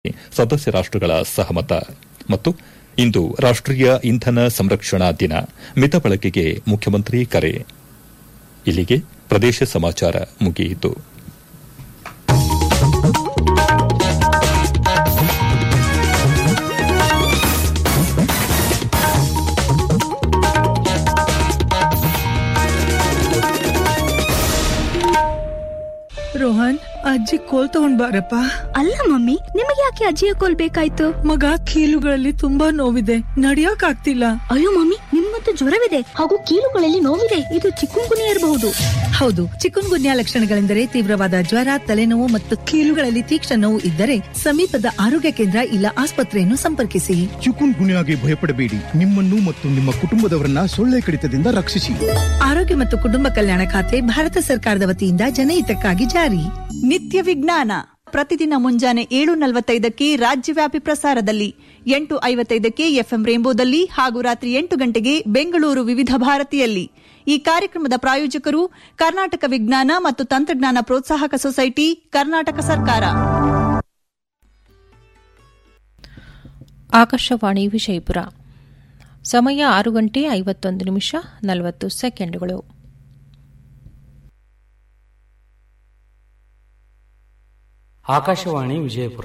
ಸದಸ್ಯ ರಾಷ್ಟಗಳ ಸಹಮತ ಮತ್ತು ಇಂದು ರಾಷ್ಟೀಯ ಇಂಧನ ಸಂರಕ್ಷಣಾ ದಿನ ಮಿತ ಬಳಕೆಗೆ ಮುಖ್ಯಮಂತ್ರಿ ಕರೆ ಇಲ್ಲಿಗೆ ಪ್ರದೇಶ ಸಮಾಚಾರ ಮುಗಿಯಿತು ರೋಹನ್ ಅಜ್ಜಿ ಕೋಲ್ ತಗೊಂಡ್ ಬಾರಪ್ಪ ಅಲ್ಲ ಮಮ್ಮಿ ನಿಮಗೆ ಯಾಕೆ ಅಜ್ಜಿಯ ಕೋಲ್ ಬೇಕಾಯ್ತು ಮಗ ಕೀಲುಗಳಲ್ಲಿ ತುಂಬಾ ನೋವಿದೆ ನಡಿಯಕ್ ಆಗ್ತಿಲ್ಲ ಅಯ್ಯೋ ಮಮ್ಮಿ ನಿಮ್ಗಂತೂ ಜ್ವರವಿದೆ ಹಾಗೂ ಕೀಲುಗಳಲ್ಲಿ ನೋವಿದೆ ಇದು ಚಿಕ್ಕುಂಗುನಿ ಇರಬಹುದು ಹೌದು ಚಿಕನ್ ಗುನ್ಯಾ ಲಕ್ಷಣಗಳೆಂದರೆ ತೀವ್ರವಾದ ಜ್ವರ ತಲೆನೋವು ಮತ್ತು ಕೀಲುಗಳಲ್ಲಿ ತೀಕ್ಷ್ಣ ನೋವು ಇದ್ದರೆ ಸಮೀಪದ ಆರೋಗ್ಯ ಕೇಂದ್ರ ಇಲ್ಲ ಆಸ್ಪತ್ರೆಯನ್ನು ಸಂಪರ್ಕಿಸಿ ಚಿಕುನ್ ಗುನ್ಯಾಗೆ ಭಯಪಡಬೇಡಿ ನಿಮ್ಮನ್ನು ಮತ್ತು ನಿಮ್ಮ ಕುಟುಂಬದವರನ್ನ ಸೊಳ್ಳೆ ಕಡಿತದಿಂದ ರಕ್ಷಿಸಿ ಆರೋಗ್ಯ ಮತ್ತು ಕುಟುಂಬ ಕಲ್ಯಾಣ ಖಾತೆ ಭಾರತ ಸರ್ಕಾರದ ವತಿಯಿಂದ ಜನಹಿತಕ್ಕಾಗಿ ಜಾರಿ ನಿತ್ಯ ವಿಜ್ಞಾನ ಪ್ರತಿದಿನ ಮುಂಜಾನೆ ಏಳು ನಲವತ್ತೈದಕ್ಕೆ ರಾಜ್ಯವ್ಯಾಪಿ ಪ್ರಸಾರದಲ್ಲಿ ಎಂಟು ಐವತ್ತೈದಕ್ಕೆ ಎಫ್ಎಂ ರೇಂಬೋದಲ್ಲಿ ಹಾಗೂ ರಾತ್ರಿ ಎಂಟು ಗಂಟೆಗೆ ಬೆಂಗಳೂರು ವಿವಿಧ ಭಾರತಿಯಲ್ಲಿ ಈ ಕಾರ್ಯಕ್ರಮದ ಪ್ರಾಯೋಜಕರು ಕರ್ನಾಟಕ ವಿಜ್ಞಾನ ಮತ್ತು ತಂತ್ರಜ್ಞಾನ ಪ್ರೋತ್ಸಾಹಕ ಸೊಸೈಟಿ ಕರ್ನಾಟಕ ಸರ್ಕಾರ ಆಕಾಶವಾಣಿ ವಿಜಯಪುರ ಸಮಯ ಆರು ಗಂಟೆ ಐವತ್ತೊಂದು ನಿಮಿಷ ನಲವತ್ತು ಸೆಕೆಂಡುಗಳು ಆಕಾಶವಾಣಿ ವಿಜಯಪುರ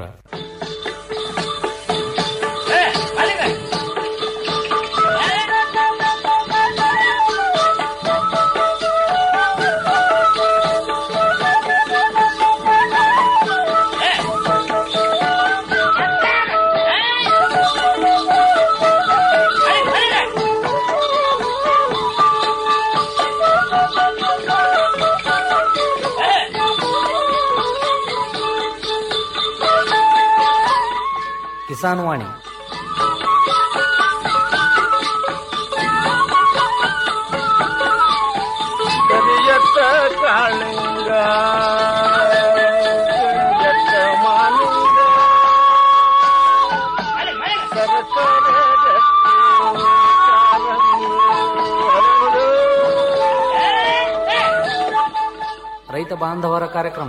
ಕಿಸಾನ್ ವಾಣಿ ಕರಿಯತ್ತ ಕಾಳಿಂಗ ಕರಿಯತ್ತ ಮಾಲಿಂಗ ಸರಸರ ರಕ್ತಿ ಕಾರಂಗಿ ಹರಡು. ರೈತ ಬಾಂಧವರ ಕಾರ್ಯಕ್ರಮ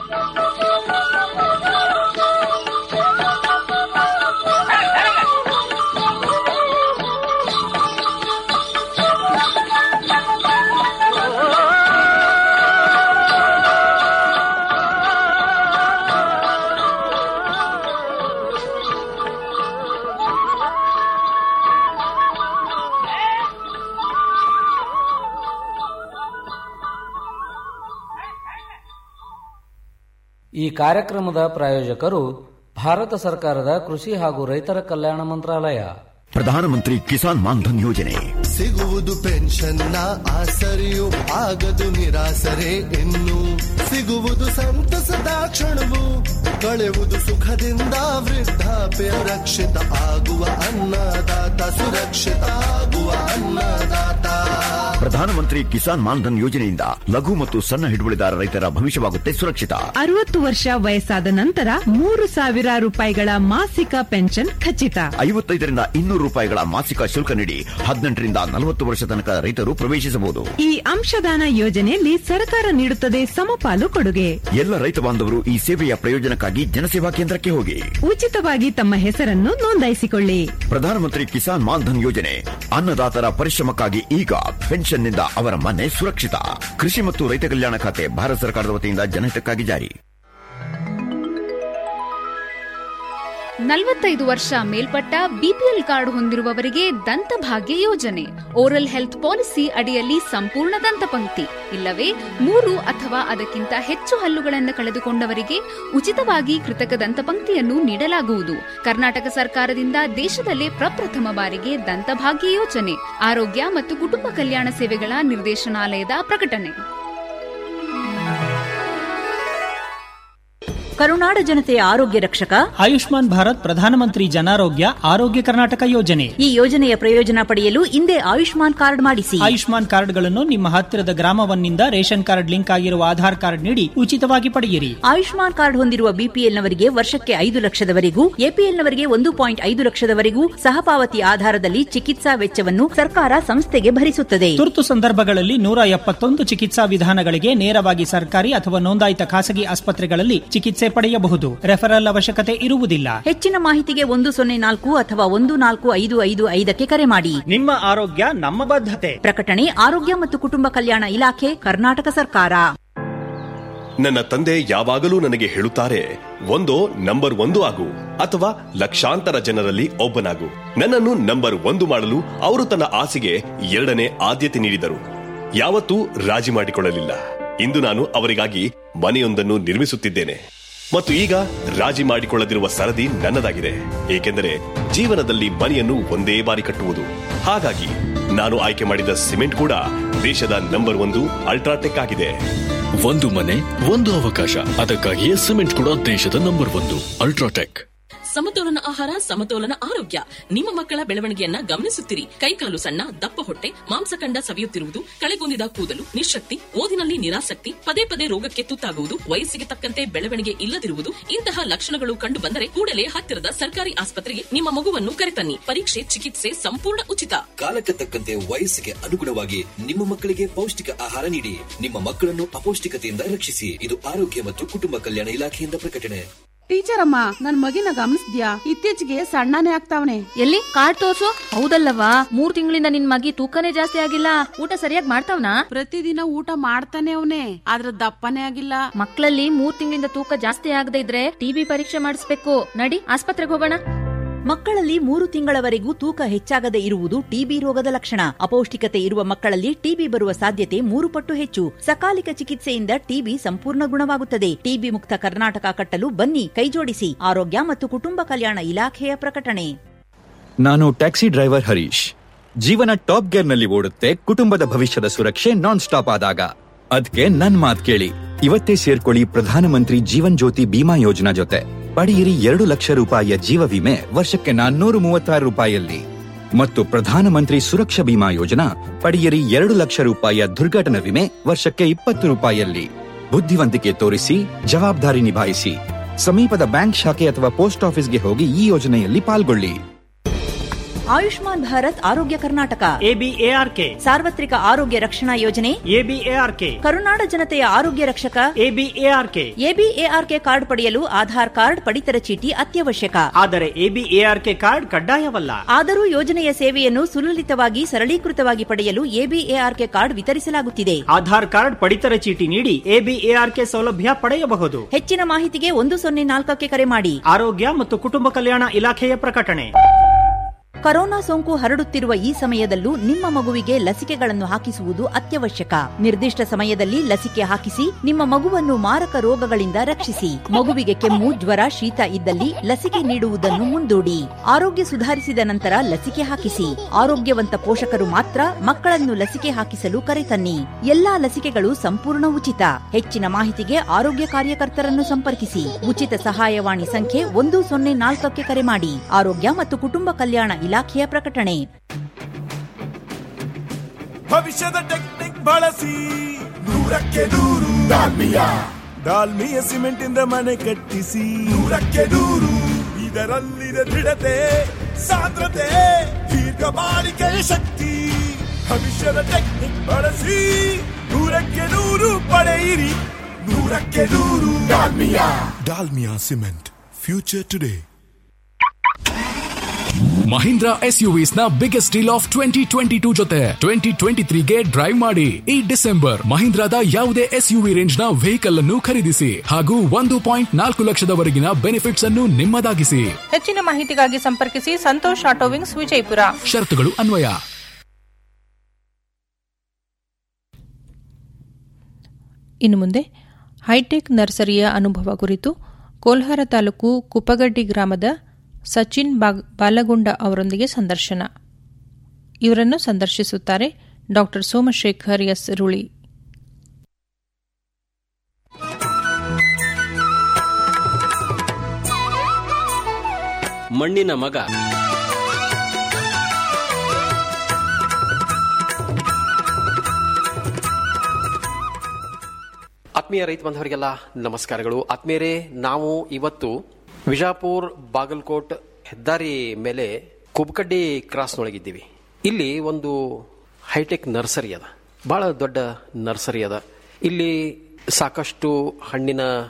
ಈ ಕಾರ್ಯಕ್ರಮದ ಪ್ರಾಯೋಜಕರು ಭಾರತ ಸರ್ಕಾರದ ಕೃಷಿ ಹಾಗೂ ರೈತರ ಕಲ್ಯಾಣ ಮಂತ್ರಾಲಯ ಪ್ರಧಾನಮಂತ್ರಿ ಕಿಸಾನ್ ಮಾನ್ಧನ್ ಯೋಜನೆ ಸಿಗುವುದು ಪೆನ್ಷನ್ನ ಆಸರೆಯು ಆಗದು ನಿರಾಸರೆ ಇನ್ನು ಸಿಗುವುದು ಸಂತಸದ ಕ್ಷಣವು ಕಳೆಯುವುದು ಸುಖದಿಂದ ವೃದ್ಧಾಪ್ಯ ರಕ್ಷಿತ ಆಗುವ ಅನ್ನದಾತ ಸುರಕ್ಷಿತ ಆಗುವ ಅನ್ನದಾತ ಪ್ರಧಾನಮಂತ್ರಿ ಕಿಸಾನ್ ಮಾನ್ಧನ್ ಯೋಜನೆಯಿಂದ ಲಘು ಮತ್ತು ಸಣ್ಣ ಹಿಡುವಳಿದಾರ ರೈತರ ಭವಿಷ್ಯವಾಗುತ್ತೆ ಸುರಕ್ಷಿತ ಅರವತ್ತು ವರ್ಷ ವಯಸ್ಸಾದ ನಂತರ ಮೂರು ಸಾವಿರ ರೂಪಾಯಿಗಳ ಮಾಸಿಕ ಪೆನ್ಷನ್ ಖಚಿತ ಐವತ್ತೈದರಿಂದ ಇನ್ನೂರು ರೂಪಾಯಿಗಳ ಮಾಸಿಕ ಶುಲ್ಕ ನೀಡಿ ಹದಿನೆಂಟರಿಂದ ನಲವತ್ತು ವರ್ಷ ತನಕ ರೈತರು ಪ್ರವೇಶಿಸಬಹುದು ಈ ಅಂಶದಾನ ಯೋಜನೆಯಲ್ಲಿ ಸರ್ಕಾರ ನೀಡುತ್ತದೆ ಸಮಪಾಲು ಕೊಡುಗೆ ಎಲ್ಲ ರೈತ ಬಾಂಧವರು ಈ ಸೇವೆಯ ಪ್ರಯೋಜನಕ್ಕಾಗಿ ಜನಸೇವಾ ಕೇಂದ್ರಕ್ಕೆ ಹೋಗಿ ಉಚಿತವಾಗಿ ತಮ್ಮ ಹೆಸರನ್ನು ನೋಂದಾಯಿಸಿಕೊಳ್ಳಿ ಪ್ರಧಾನಮಂತ್ರಿ ಕಿಸಾನ್ ಮಾನ್ಧನ್ ಯೋಜನೆ ಅನ್ನದಾತರ ಪರಿಶ್ರಮಕ್ಕಾಗಿ ಈಗ ಪೆನ್ಷನ್ನಿಂದ ಅವರ ಮನೆ ಸುರಕ್ಷಿತ ಕೃಷಿ ಮತ್ತು ರೈತ ಕಲ್ಯಾಣ ಖಾತೆ ಭಾರತ ಸರ್ಕಾರದ ವತಿಯಿಂದ ಜನಹಿತಕ್ಕಾಗಿ ಜಾರಿ ನಲವತ್ತೈದು ವರ್ಷ ಮೇಲ್ಪಟ್ಟ ಬಿಪಿಎಲ್ ಕಾರ್ಡ್ ಹೊಂದಿರುವವರಿಗೆ ದಂತಭಾಗ್ಯ ಯೋಜನೆ ಓರಲ್ ಹೆಲ್ತ್ ಪಾಲಿಸಿ ಅಡಿಯಲ್ಲಿ ಸಂಪೂರ್ಣ ದಂತಪಂಕ್ತಿ ಇಲ್ಲವೇ ಮೂರು ಅಥವಾ ಅದಕ್ಕಿಂತ ಹೆಚ್ಚು ಹಲ್ಲುಗಳನ್ನು ಕಳೆದುಕೊಂಡವರಿಗೆ ಉಚಿತವಾಗಿ ಕೃತಕ ದಂತಪಂಕ್ತಿಯನ್ನು ನೀಡಲಾಗುವುದು ಕರ್ನಾಟಕ ಸರ್ಕಾರದಿಂದ ದೇಶದಲ್ಲೇ ಪ್ರಪ್ರಥಮ ಬಾರಿಗೆ ದಂತಭಾಗ್ಯ ಯೋಜನೆ ಆರೋಗ್ಯ ಮತ್ತು ಕುಟುಂಬ ಕಲ್ಯಾಣ ಸೇವೆಗಳ ನಿರ್ದೇಶನಾಲಯದ ಪ್ರಕಟಣೆ ಕರುನಾಡ ಜನತೆಯ ಆರೋಗ್ಯ ರಕ್ಷಕ ಆಯುಷ್ಮಾನ್ ಭಾರತ್ ಪ್ರಧಾನಮಂತ್ರಿ ಜನಾರೋಗ್ಯ ಆರೋಗ್ಯ ಕರ್ನಾಟಕ ಯೋಜನೆ ಈ ಯೋಜನೆಯ ಪ್ರಯೋಜನ ಪಡೆಯಲು ಹಿಂದೆ ಆಯುಷ್ಮಾನ್ ಕಾರ್ಡ್ ಮಾಡಿಸಿ ಆಯುಷ್ಮಾನ್ ಕಾರ್ಡ್ಗಳನ್ನು ನಿಮ್ಮ ಹತ್ತಿರದ ಗ್ರಾಮವನ್ನಿಂದ ರೇಷನ್ ಕಾರ್ಡ್ ಲಿಂಕ್ ಆಗಿರುವ ಆಧಾರ್ ಕಾರ್ಡ್ ನೀಡಿ ಉಚಿತವಾಗಿ ಪಡೆಯಿರಿ ಆಯುಷ್ಮಾನ್ ಕಾರ್ಡ್ ಹೊಂದಿರುವ ಬಿಪಿಎಲ್ನವರಿಗೆ ವರ್ಷಕ್ಕೆ ಐದು ಲಕ್ಷದವರೆಗೂ ಎಪಿಎಲ್ನವರಿಗೆ ಒಂದು ಪಾಯಿಂಟ್ ಐದು ಲಕ್ಷದವರೆಗೂ ಸಹಪಾವತಿ ಆಧಾರದಲ್ಲಿ ಚಿಕಿತ್ಸಾ ವೆಚ್ಚವನ್ನು ಸರ್ಕಾರ ಸಂಸ್ಥೆಗೆ ಭರಿಸುತ್ತದೆ ತುರ್ತು ಸಂದರ್ಭಗಳಲ್ಲಿ ನೂರ ಎಪ್ಪತ್ತೊಂದು ಚಿಕಿತ್ಸಾ ವಿಧಾನಗಳಿಗೆ ನೇರವಾಗಿ ಸರ್ಕಾರಿ ಅಥವಾ ನೋಂದಾಯಿತ ಖಾಸಗಿ ಆಸ್ಪತ್ರೆಗಳಲ್ಲಿ ಚಿಕಿತ್ಸೆ ಚಿಕಿತ್ಸೆ ಪಡೆಯಬಹುದು ರೆಫರಲ್ ಅವಶ್ಯಕತೆ ಇರುವುದಿಲ್ಲ ಹೆಚ್ಚಿನ ಮಾಹಿತಿಗೆ ಒಂದು ಸೊನ್ನೆ ನಾಲ್ಕು ಅಥವಾ ಒಂದು ನಾಲ್ಕು ಐದು ಐದು ಐದಕ್ಕೆ ಕರೆ ಮಾಡಿ ನಿಮ್ಮ ಆರೋಗ್ಯ ನಮ್ಮ ಬದ್ಧತೆ ಪ್ರಕಟಣೆ ಆರೋಗ್ಯ ಮತ್ತು ಕುಟುಂಬ ಕಲ್ಯಾಣ ಇಲಾಖೆ ಕರ್ನಾಟಕ ಸರ್ಕಾರ ನನ್ನ ತಂದೆ ಯಾವಾಗಲೂ ನನಗೆ ಹೇಳುತ್ತಾರೆ ಒಂದೋ ನಂಬರ್ ಒಂದು ಆಗು ಅಥವಾ ಲಕ್ಷಾಂತರ ಜನರಲ್ಲಿ ಒಬ್ಬನಾಗು ನನ್ನನ್ನು ನಂಬರ್ ಒಂದು ಮಾಡಲು ಅವರು ತನ್ನ ಆಸೆಗೆ ಎರಡನೇ ಆದ್ಯತೆ ನೀಡಿದರು ಯಾವತ್ತೂ ರಾಜಿ ಮಾಡಿಕೊಳ್ಳಲಿಲ್ಲ ಇಂದು ನಾನು ಅವರಿಗಾಗಿ ಮನೆಯೊಂದನ್ನು ನಿರ್ಮಿಸುತ್ತಿದ್ದೇನೆ ಮತ್ತು ಈಗ ರಾಜಿ ಮಾಡಿಕೊಳ್ಳದಿರುವ ಸರದಿ ನನ್ನದಾಗಿದೆ ಏಕೆಂದರೆ ಜೀವನದಲ್ಲಿ ಮನೆಯನ್ನು ಒಂದೇ ಬಾರಿ ಕಟ್ಟುವುದು ಹಾಗಾಗಿ ನಾನು ಆಯ್ಕೆ ಮಾಡಿದ ಸಿಮೆಂಟ್ ಕೂಡ ದೇಶದ ನಂಬರ್ ಒಂದು ಅಲ್ಟ್ರಾಟೆಕ್ ಆಗಿದೆ ಒಂದು ಮನೆ ಒಂದು ಅವಕಾಶ ಅದಕ್ಕಾಗಿಯೇ ಸಿಮೆಂಟ್ ಕೂಡ ದೇಶದ ನಂಬರ್ ಒಂದು ಅಲ್ಟ್ರಾಟೆಕ್ ಸಮತೋಲನ ಆಹಾರ ಸಮತೋಲನ ಆರೋಗ್ಯ ನಿಮ್ಮ ಮಕ್ಕಳ ಬೆಳವಣಿಗೆಯನ್ನ ಗಮನಿಸುತ್ತಿರಿ ಕೈಕಾಲು ಸಣ್ಣ ದಪ್ಪ ಹೊಟ್ಟೆ ಮಾಂಸಖಂಡ ಸವಿಯುತ್ತಿರುವುದು ಕಳೆಗುಂದಿದ ಕೂದಲು ನಿಶಕ್ತಿ ಓದಿನಲ್ಲಿ ನಿರಾಸಕ್ತಿ ಪದೇ ಪದೇ ರೋಗಕ್ಕೆ ತುತ್ತಾಗುವುದು ವಯಸ್ಸಿಗೆ ತಕ್ಕಂತೆ ಬೆಳವಣಿಗೆ ಇಲ್ಲದಿರುವುದು ಇಂತಹ ಲಕ್ಷಣಗಳು ಕಂಡು ಬಂದರೆ ಕೂಡಲೇ ಹತ್ತಿರದ ಸರ್ಕಾರಿ ಆಸ್ಪತ್ರೆಗೆ ನಿಮ್ಮ ಮಗುವನ್ನು ಕರೆತನ್ನಿ ಪರೀಕ್ಷೆ ಚಿಕಿತ್ಸೆ ಸಂಪೂರ್ಣ ಉಚಿತ ಕಾಲಕ್ಕೆ ತಕ್ಕಂತೆ ವಯಸ್ಸಿಗೆ ಅನುಗುಣವಾಗಿ ನಿಮ್ಮ ಮಕ್ಕಳಿಗೆ ಪೌಷ್ಟಿಕ ಆಹಾರ ನೀಡಿ ನಿಮ್ಮ ಮಕ್ಕಳನ್ನು ಅಪೌಷ್ಟಿಕತೆಯಿಂದ ರಕ್ಷಿಸಿ ಇದು ಆರೋಗ್ಯ ಮತ್ತು ಕುಟುಂಬ ಕಲ್ಯಾಣ ಇಲಾಖೆಯಿಂದ ಪ್ರಕಟಣೆ ಟೀಚರ್ ಅಮ್ಮ ನನ್ ಮಗಿನ ಗಮನಿಸ್ದ್ಯಾ ಇತ್ತೀಚೆಗೆ ಸಣ್ಣನೇ ಆಗ್ತಾವನೆ ಎಲ್ಲಿ ಕಾರ್ಡ್ ತೋರ್ಸು ಹೌದಲ್ಲವಾ ಮೂರ್ ತಿಂಗಳಿಂದ ನಿನ್ ಮಗಿ ತೂಕನೇ ಜಾಸ್ತಿ ಆಗಿಲ್ಲ ಊಟ ಸರಿಯಾಗಿ ಮಾಡ್ತಾವ್ನಾ ಪ್ರತಿದಿನ ಊಟ ಮಾಡ್ತಾನೆ ಅವನೇ ಆದ್ರ ದಪ್ಪನೇ ಆಗಿಲ್ಲ ಮಕ್ಕಳಲ್ಲಿ ಮೂರ್ ತಿಂಗಳಿಂದ ತೂಕ ಜಾಸ್ತಿ ಆಗದೆ ಇದ್ರೆ ಟಿಬಿ ಪರೀಕ್ಷೆ ಮಾಡಿಸ್ಬೇಕು ನಡಿ ಆಸ್ಪತ್ರೆಗೆ ಹೋಗೋಣ ಮಕ್ಕಳಲ್ಲಿ ಮೂರು ತಿಂಗಳವರೆಗೂ ತೂಕ ಹೆಚ್ಚಾಗದೆ ಇರುವುದು ಟಿಬಿ ರೋಗದ ಲಕ್ಷಣ ಅಪೌಷ್ಟಿಕತೆ ಇರುವ ಮಕ್ಕಳಲ್ಲಿ ಟಿಬಿ ಬರುವ ಸಾಧ್ಯತೆ ಮೂರು ಪಟ್ಟು ಹೆಚ್ಚು ಸಕಾಲಿಕ ಚಿಕಿತ್ಸೆಯಿಂದ ಟಿಬಿ ಸಂಪೂರ್ಣ ಗುಣವಾಗುತ್ತದೆ ಟಿಬಿ ಮುಕ್ತ ಕರ್ನಾಟಕ ಕಟ್ಟಲು ಬನ್ನಿ ಕೈಜೋಡಿಸಿ ಆರೋಗ್ಯ ಮತ್ತು ಕುಟುಂಬ ಕಲ್ಯಾಣ ಇಲಾಖೆಯ ಪ್ರಕಟಣೆ ನಾನು ಟ್ಯಾಕ್ಸಿ ಡ್ರೈವರ್ ಹರೀಶ್ ಜೀವನ ಟಾಪ್ ಗೇರ್ ನಲ್ಲಿ ಓಡುತ್ತೆ ಕುಟುಂಬದ ಭವಿಷ್ಯದ ಸುರಕ್ಷೆ ನಾನ್ ಸ್ಟಾಪ್ ಆದಾಗ ಅದ್ಕೆ ನನ್ ಮಾತ್ ಕೇಳಿ ಇವತ್ತೇ ಸೇರ್ಕೊಳ್ಳಿ ಪ್ರಧಾನಮಂತ್ರಿ ಜೀವನ್ ಜ್ಯೋತಿ ಬಿಮಾ ಯೋಜನಾ ಜೊತೆ ಪಡೆಯಿರಿ ಎರಡು ಲಕ್ಷ ರೂಪಾಯಿಯ ಜೀವ ವಿಮೆ ವರ್ಷಕ್ಕೆ ನಾನ್ನೂರು ಮೂವತ್ತಾರು ರೂಪಾಯಿಯಲ್ಲಿ ಮತ್ತು ಪ್ರಧಾನಮಂತ್ರಿ ಸುರಕ್ಷಾ ಬಿಮಾ ಯೋಜನಾ ಪಡೆಯಿರಿ ಎರಡು ಲಕ್ಷ ರೂಪಾಯಿಯ ದುರ್ಘಟನಾ ವಿಮೆ ವರ್ಷಕ್ಕೆ ಇಪ್ಪತ್ತು ರೂಪಾಯಿಯಲ್ಲಿ ಬುದ್ಧಿವಂತಿಕೆ ತೋರಿಸಿ ಜವಾಬ್ದಾರಿ ನಿಭಾಯಿಸಿ ಸಮೀಪದ ಬ್ಯಾಂಕ್ ಶಾಖೆ ಅಥವಾ ಪೋಸ್ಟ್ ಆಫೀಸ್ಗೆ ಹೋಗಿ ಈ ಯೋಜನೆಯಲ್ಲಿ ಪಾಲ್ಗೊಳ್ಳಿ ಆಯುಷ್ಮಾನ್ ಭಾರತ್ ಆರೋಗ್ಯ ಕರ್ನಾಟಕ ಎಬಿಎಆರ್ಕೆ ಸಾರ್ವತ್ರಿಕ ಆರೋಗ್ಯ ರಕ್ಷಣಾ ಯೋಜನೆ ಎಬಿಎಆರ್ಕೆ ಕರುನಾಡ ಜನತೆಯ ಆರೋಗ್ಯ ರಕ್ಷಕ ಎಬಿಎಆರ್ಕೆ ಎಬಿಎಆರ್ಕೆ ಕಾರ್ಡ್ ಪಡೆಯಲು ಆಧಾರ್ ಕಾರ್ಡ್ ಪಡಿತರ ಚೀಟಿ ಅತ್ಯವಶ್ಯಕ ಆದರೆ ಎಬಿಎಆರ್ಕೆ ಕಾರ್ಡ್ ಕಡ್ಡಾಯವಲ್ಲ ಆದರೂ ಯೋಜನೆಯ ಸೇವೆಯನ್ನು ಸುಲಲಿತವಾಗಿ ಸರಳೀಕೃತವಾಗಿ ಪಡೆಯಲು ಎಬಿಎಆರ್ಕೆ ಕಾರ್ಡ್ ವಿತರಿಸಲಾಗುತ್ತಿದೆ ಆಧಾರ್ ಕಾರ್ಡ್ ಪಡಿತರ ಚೀಟಿ ನೀಡಿ ಎಬಿಎಆರ್ಕೆ ಸೌಲಭ್ಯ ಪಡೆಯಬಹುದು ಹೆಚ್ಚಿನ ಮಾಹಿತಿಗೆ ಒಂದು ಸೊನ್ನೆ ನಾಲ್ಕಕ್ಕೆ ಕರೆ ಮಾಡಿ ಆರೋಗ್ಯ ಮತ್ತು ಕುಟುಂಬ ಕಲ್ಯಾಣ ಇಲಾಖೆಯ ಪ್ರಕಟಣೆ ಕೊರೋನಾ ಸೋಂಕು ಹರಡುತ್ತಿರುವ ಈ ಸಮಯದಲ್ಲೂ ನಿಮ್ಮ ಮಗುವಿಗೆ ಲಸಿಕೆಗಳನ್ನು ಹಾಕಿಸುವುದು ಅತ್ಯವಶ್ಯಕ ನಿರ್ದಿಷ್ಟ ಸಮಯದಲ್ಲಿ ಲಸಿಕೆ ಹಾಕಿಸಿ ನಿಮ್ಮ ಮಗುವನ್ನು ಮಾರಕ ರೋಗಗಳಿಂದ ರಕ್ಷಿಸಿ ಮಗುವಿಗೆ ಕೆಮ್ಮು ಜ್ವರ ಶೀತ ಇದ್ದಲ್ಲಿ ಲಸಿಕೆ ನೀಡುವುದನ್ನು ಮುಂದೂಡಿ ಆರೋಗ್ಯ ಸುಧಾರಿಸಿದ ನಂತರ ಲಸಿಕೆ ಹಾಕಿಸಿ ಆರೋಗ್ಯವಂತ ಪೋಷಕರು ಮಾತ್ರ ಮಕ್ಕಳನ್ನು ಲಸಿಕೆ ಹಾಕಿಸಲು ಕರೆತನ್ನಿ ಎಲ್ಲಾ ಲಸಿಕೆಗಳು ಸಂಪೂರ್ಣ ಉಚಿತ ಹೆಚ್ಚಿನ ಮಾಹಿತಿಗೆ ಆರೋಗ್ಯ ಕಾರ್ಯಕರ್ತರನ್ನು ಸಂಪರ್ಕಿಸಿ ಉಚಿತ ಸಹಾಯವಾಣಿ ಸಂಖ್ಯೆ ಒಂದು ಸೊನ್ನೆ ನಾಲ್ಕಕ್ಕೆ ಕರೆ ಮಾಡಿ ಆರೋಗ್ಯ ಮತ್ತು ಕುಟುಂಬ ಕಲ್ಯಾಣ ಇಲಾಖೆಯ ಪ್ರಕಟಣೆ ಭವಿಷ್ಯದ ಟೆಕ್ನಿಕ್ ಬಳಸಿ ನೂರಕ್ಕೆ ನೂರು ಡಾಲ್ಮಿಯಾ ಡಾಲ್ಮಿಯ ಸಿಮೆಂಟ್ ಇಂದ ಮನೆ ಕಟ್ಟಿಸಿ ನೂರಕ್ಕೆ ನೂರು ಇದರಲ್ಲಿದೆ ದೃಢತೆ ಸಾಂದ್ರತೆ ದೀರ್ಘ ಬಾಳಿಕೆಯ ಶಕ್ತಿ ಭವಿಷ್ಯದ ಟೆಕ್ನಿಕ್ ಬಳಸಿ ನೂರಕ್ಕೆ ನೂರು ಪಡೆಯಿರಿ ನೂರಕ್ಕೆ ನೂರು Dalmia Dalmia cement future today Mahindra ಎಸ್ ನ biggest deal of twenty twenty two ಜೊತೆ ಟ್ವೆಂಟಿ ಟ್ವೆಂಟಿ ತ್ರೀಗೆ ಡ್ರೈವ್ ಮಾಡಿ ಈ ಡಿಸೆಂಬರ್ ಮಹೀಂದ್ರಾದ ಯಾವುದೇ ಎಸ್ ಯುವಿ ರೇಂಜ್ ನ ವೆಹಿಕಲ್ ಅನ್ನು ಖರೀದಿಸಿ ಹಾಗೂ ಒಂದು ಪಾಯಿಂಟ್ ನಾಲ್ಕು ಲಕ್ಷದವರೆಗಿನ ಬೆನಿಫಿಟ್ಸ್ ಅನ್ನು ನಿಮ್ಮದಾಗಿಸಿ ಹೆಚ್ಚಿನ ಮಾಹಿತಿಗಾಗಿ ಸಂಪರ್ಕಿಸಿ ಸಂತೋಷ್ ಆಟೋ ವಿಂಗ್ಸ್ ವಿಜಯಪುರ ಷರತ್ತುಗಳು ಅನ್ವಯ ಇನ್ನು ಮುಂದೆ ಹೈಟೆಕ್ ನರ್ಸರಿಯ ಅನುಭವ ಕುರಿತು ಕೋಲ್ಹಾರ ತಾಲೂಕು ಕುಪ್ಪಗಡ್ಡಿ ಗ್ರಾಮದ ಸಚಿನ್ ಬಾಲಗುಂಡ ಅವರೊಂದಿಗೆ ಸಂದರ್ಶನ ಇವರನ್ನು ಸಂದರ್ಶಿಸುತ್ತಾರೆ ಡಾಕ್ಟರ್ ಸೋಮಶೇಖರ್ ಎಸ್ ರುಳಿ ಮಣ್ಣಿನ ಮಗ ಆತ್ಮೀಯ ರೈತ ಬಾಂಧವರಿಗೆಲ್ಲ ನಮಸ್ಕಾರಗಳು ಆತ್ಮೀಯರೇ ನಾವು ಇವತ್ತು ವಿಜಾಪುರ್ ಬಾಗಲಕೋಟ್ ಹೆದ್ದಾರಿ ಮೇಲೆ ಕುಬ್ಕಡ್ಡಿ ಕ್ರಾಸ್ನೊಳಗಿದ್ದೀವಿ ಇಲ್ಲಿ ಒಂದು ಹೈಟೆಕ್ ನರ್ಸರಿ ಅದ ಬಹಳ ದೊಡ್ಡ ನರ್ಸರಿ ಅದ ಇಲ್ಲಿ ಸಾಕಷ್ಟು ಹಣ್ಣಿನ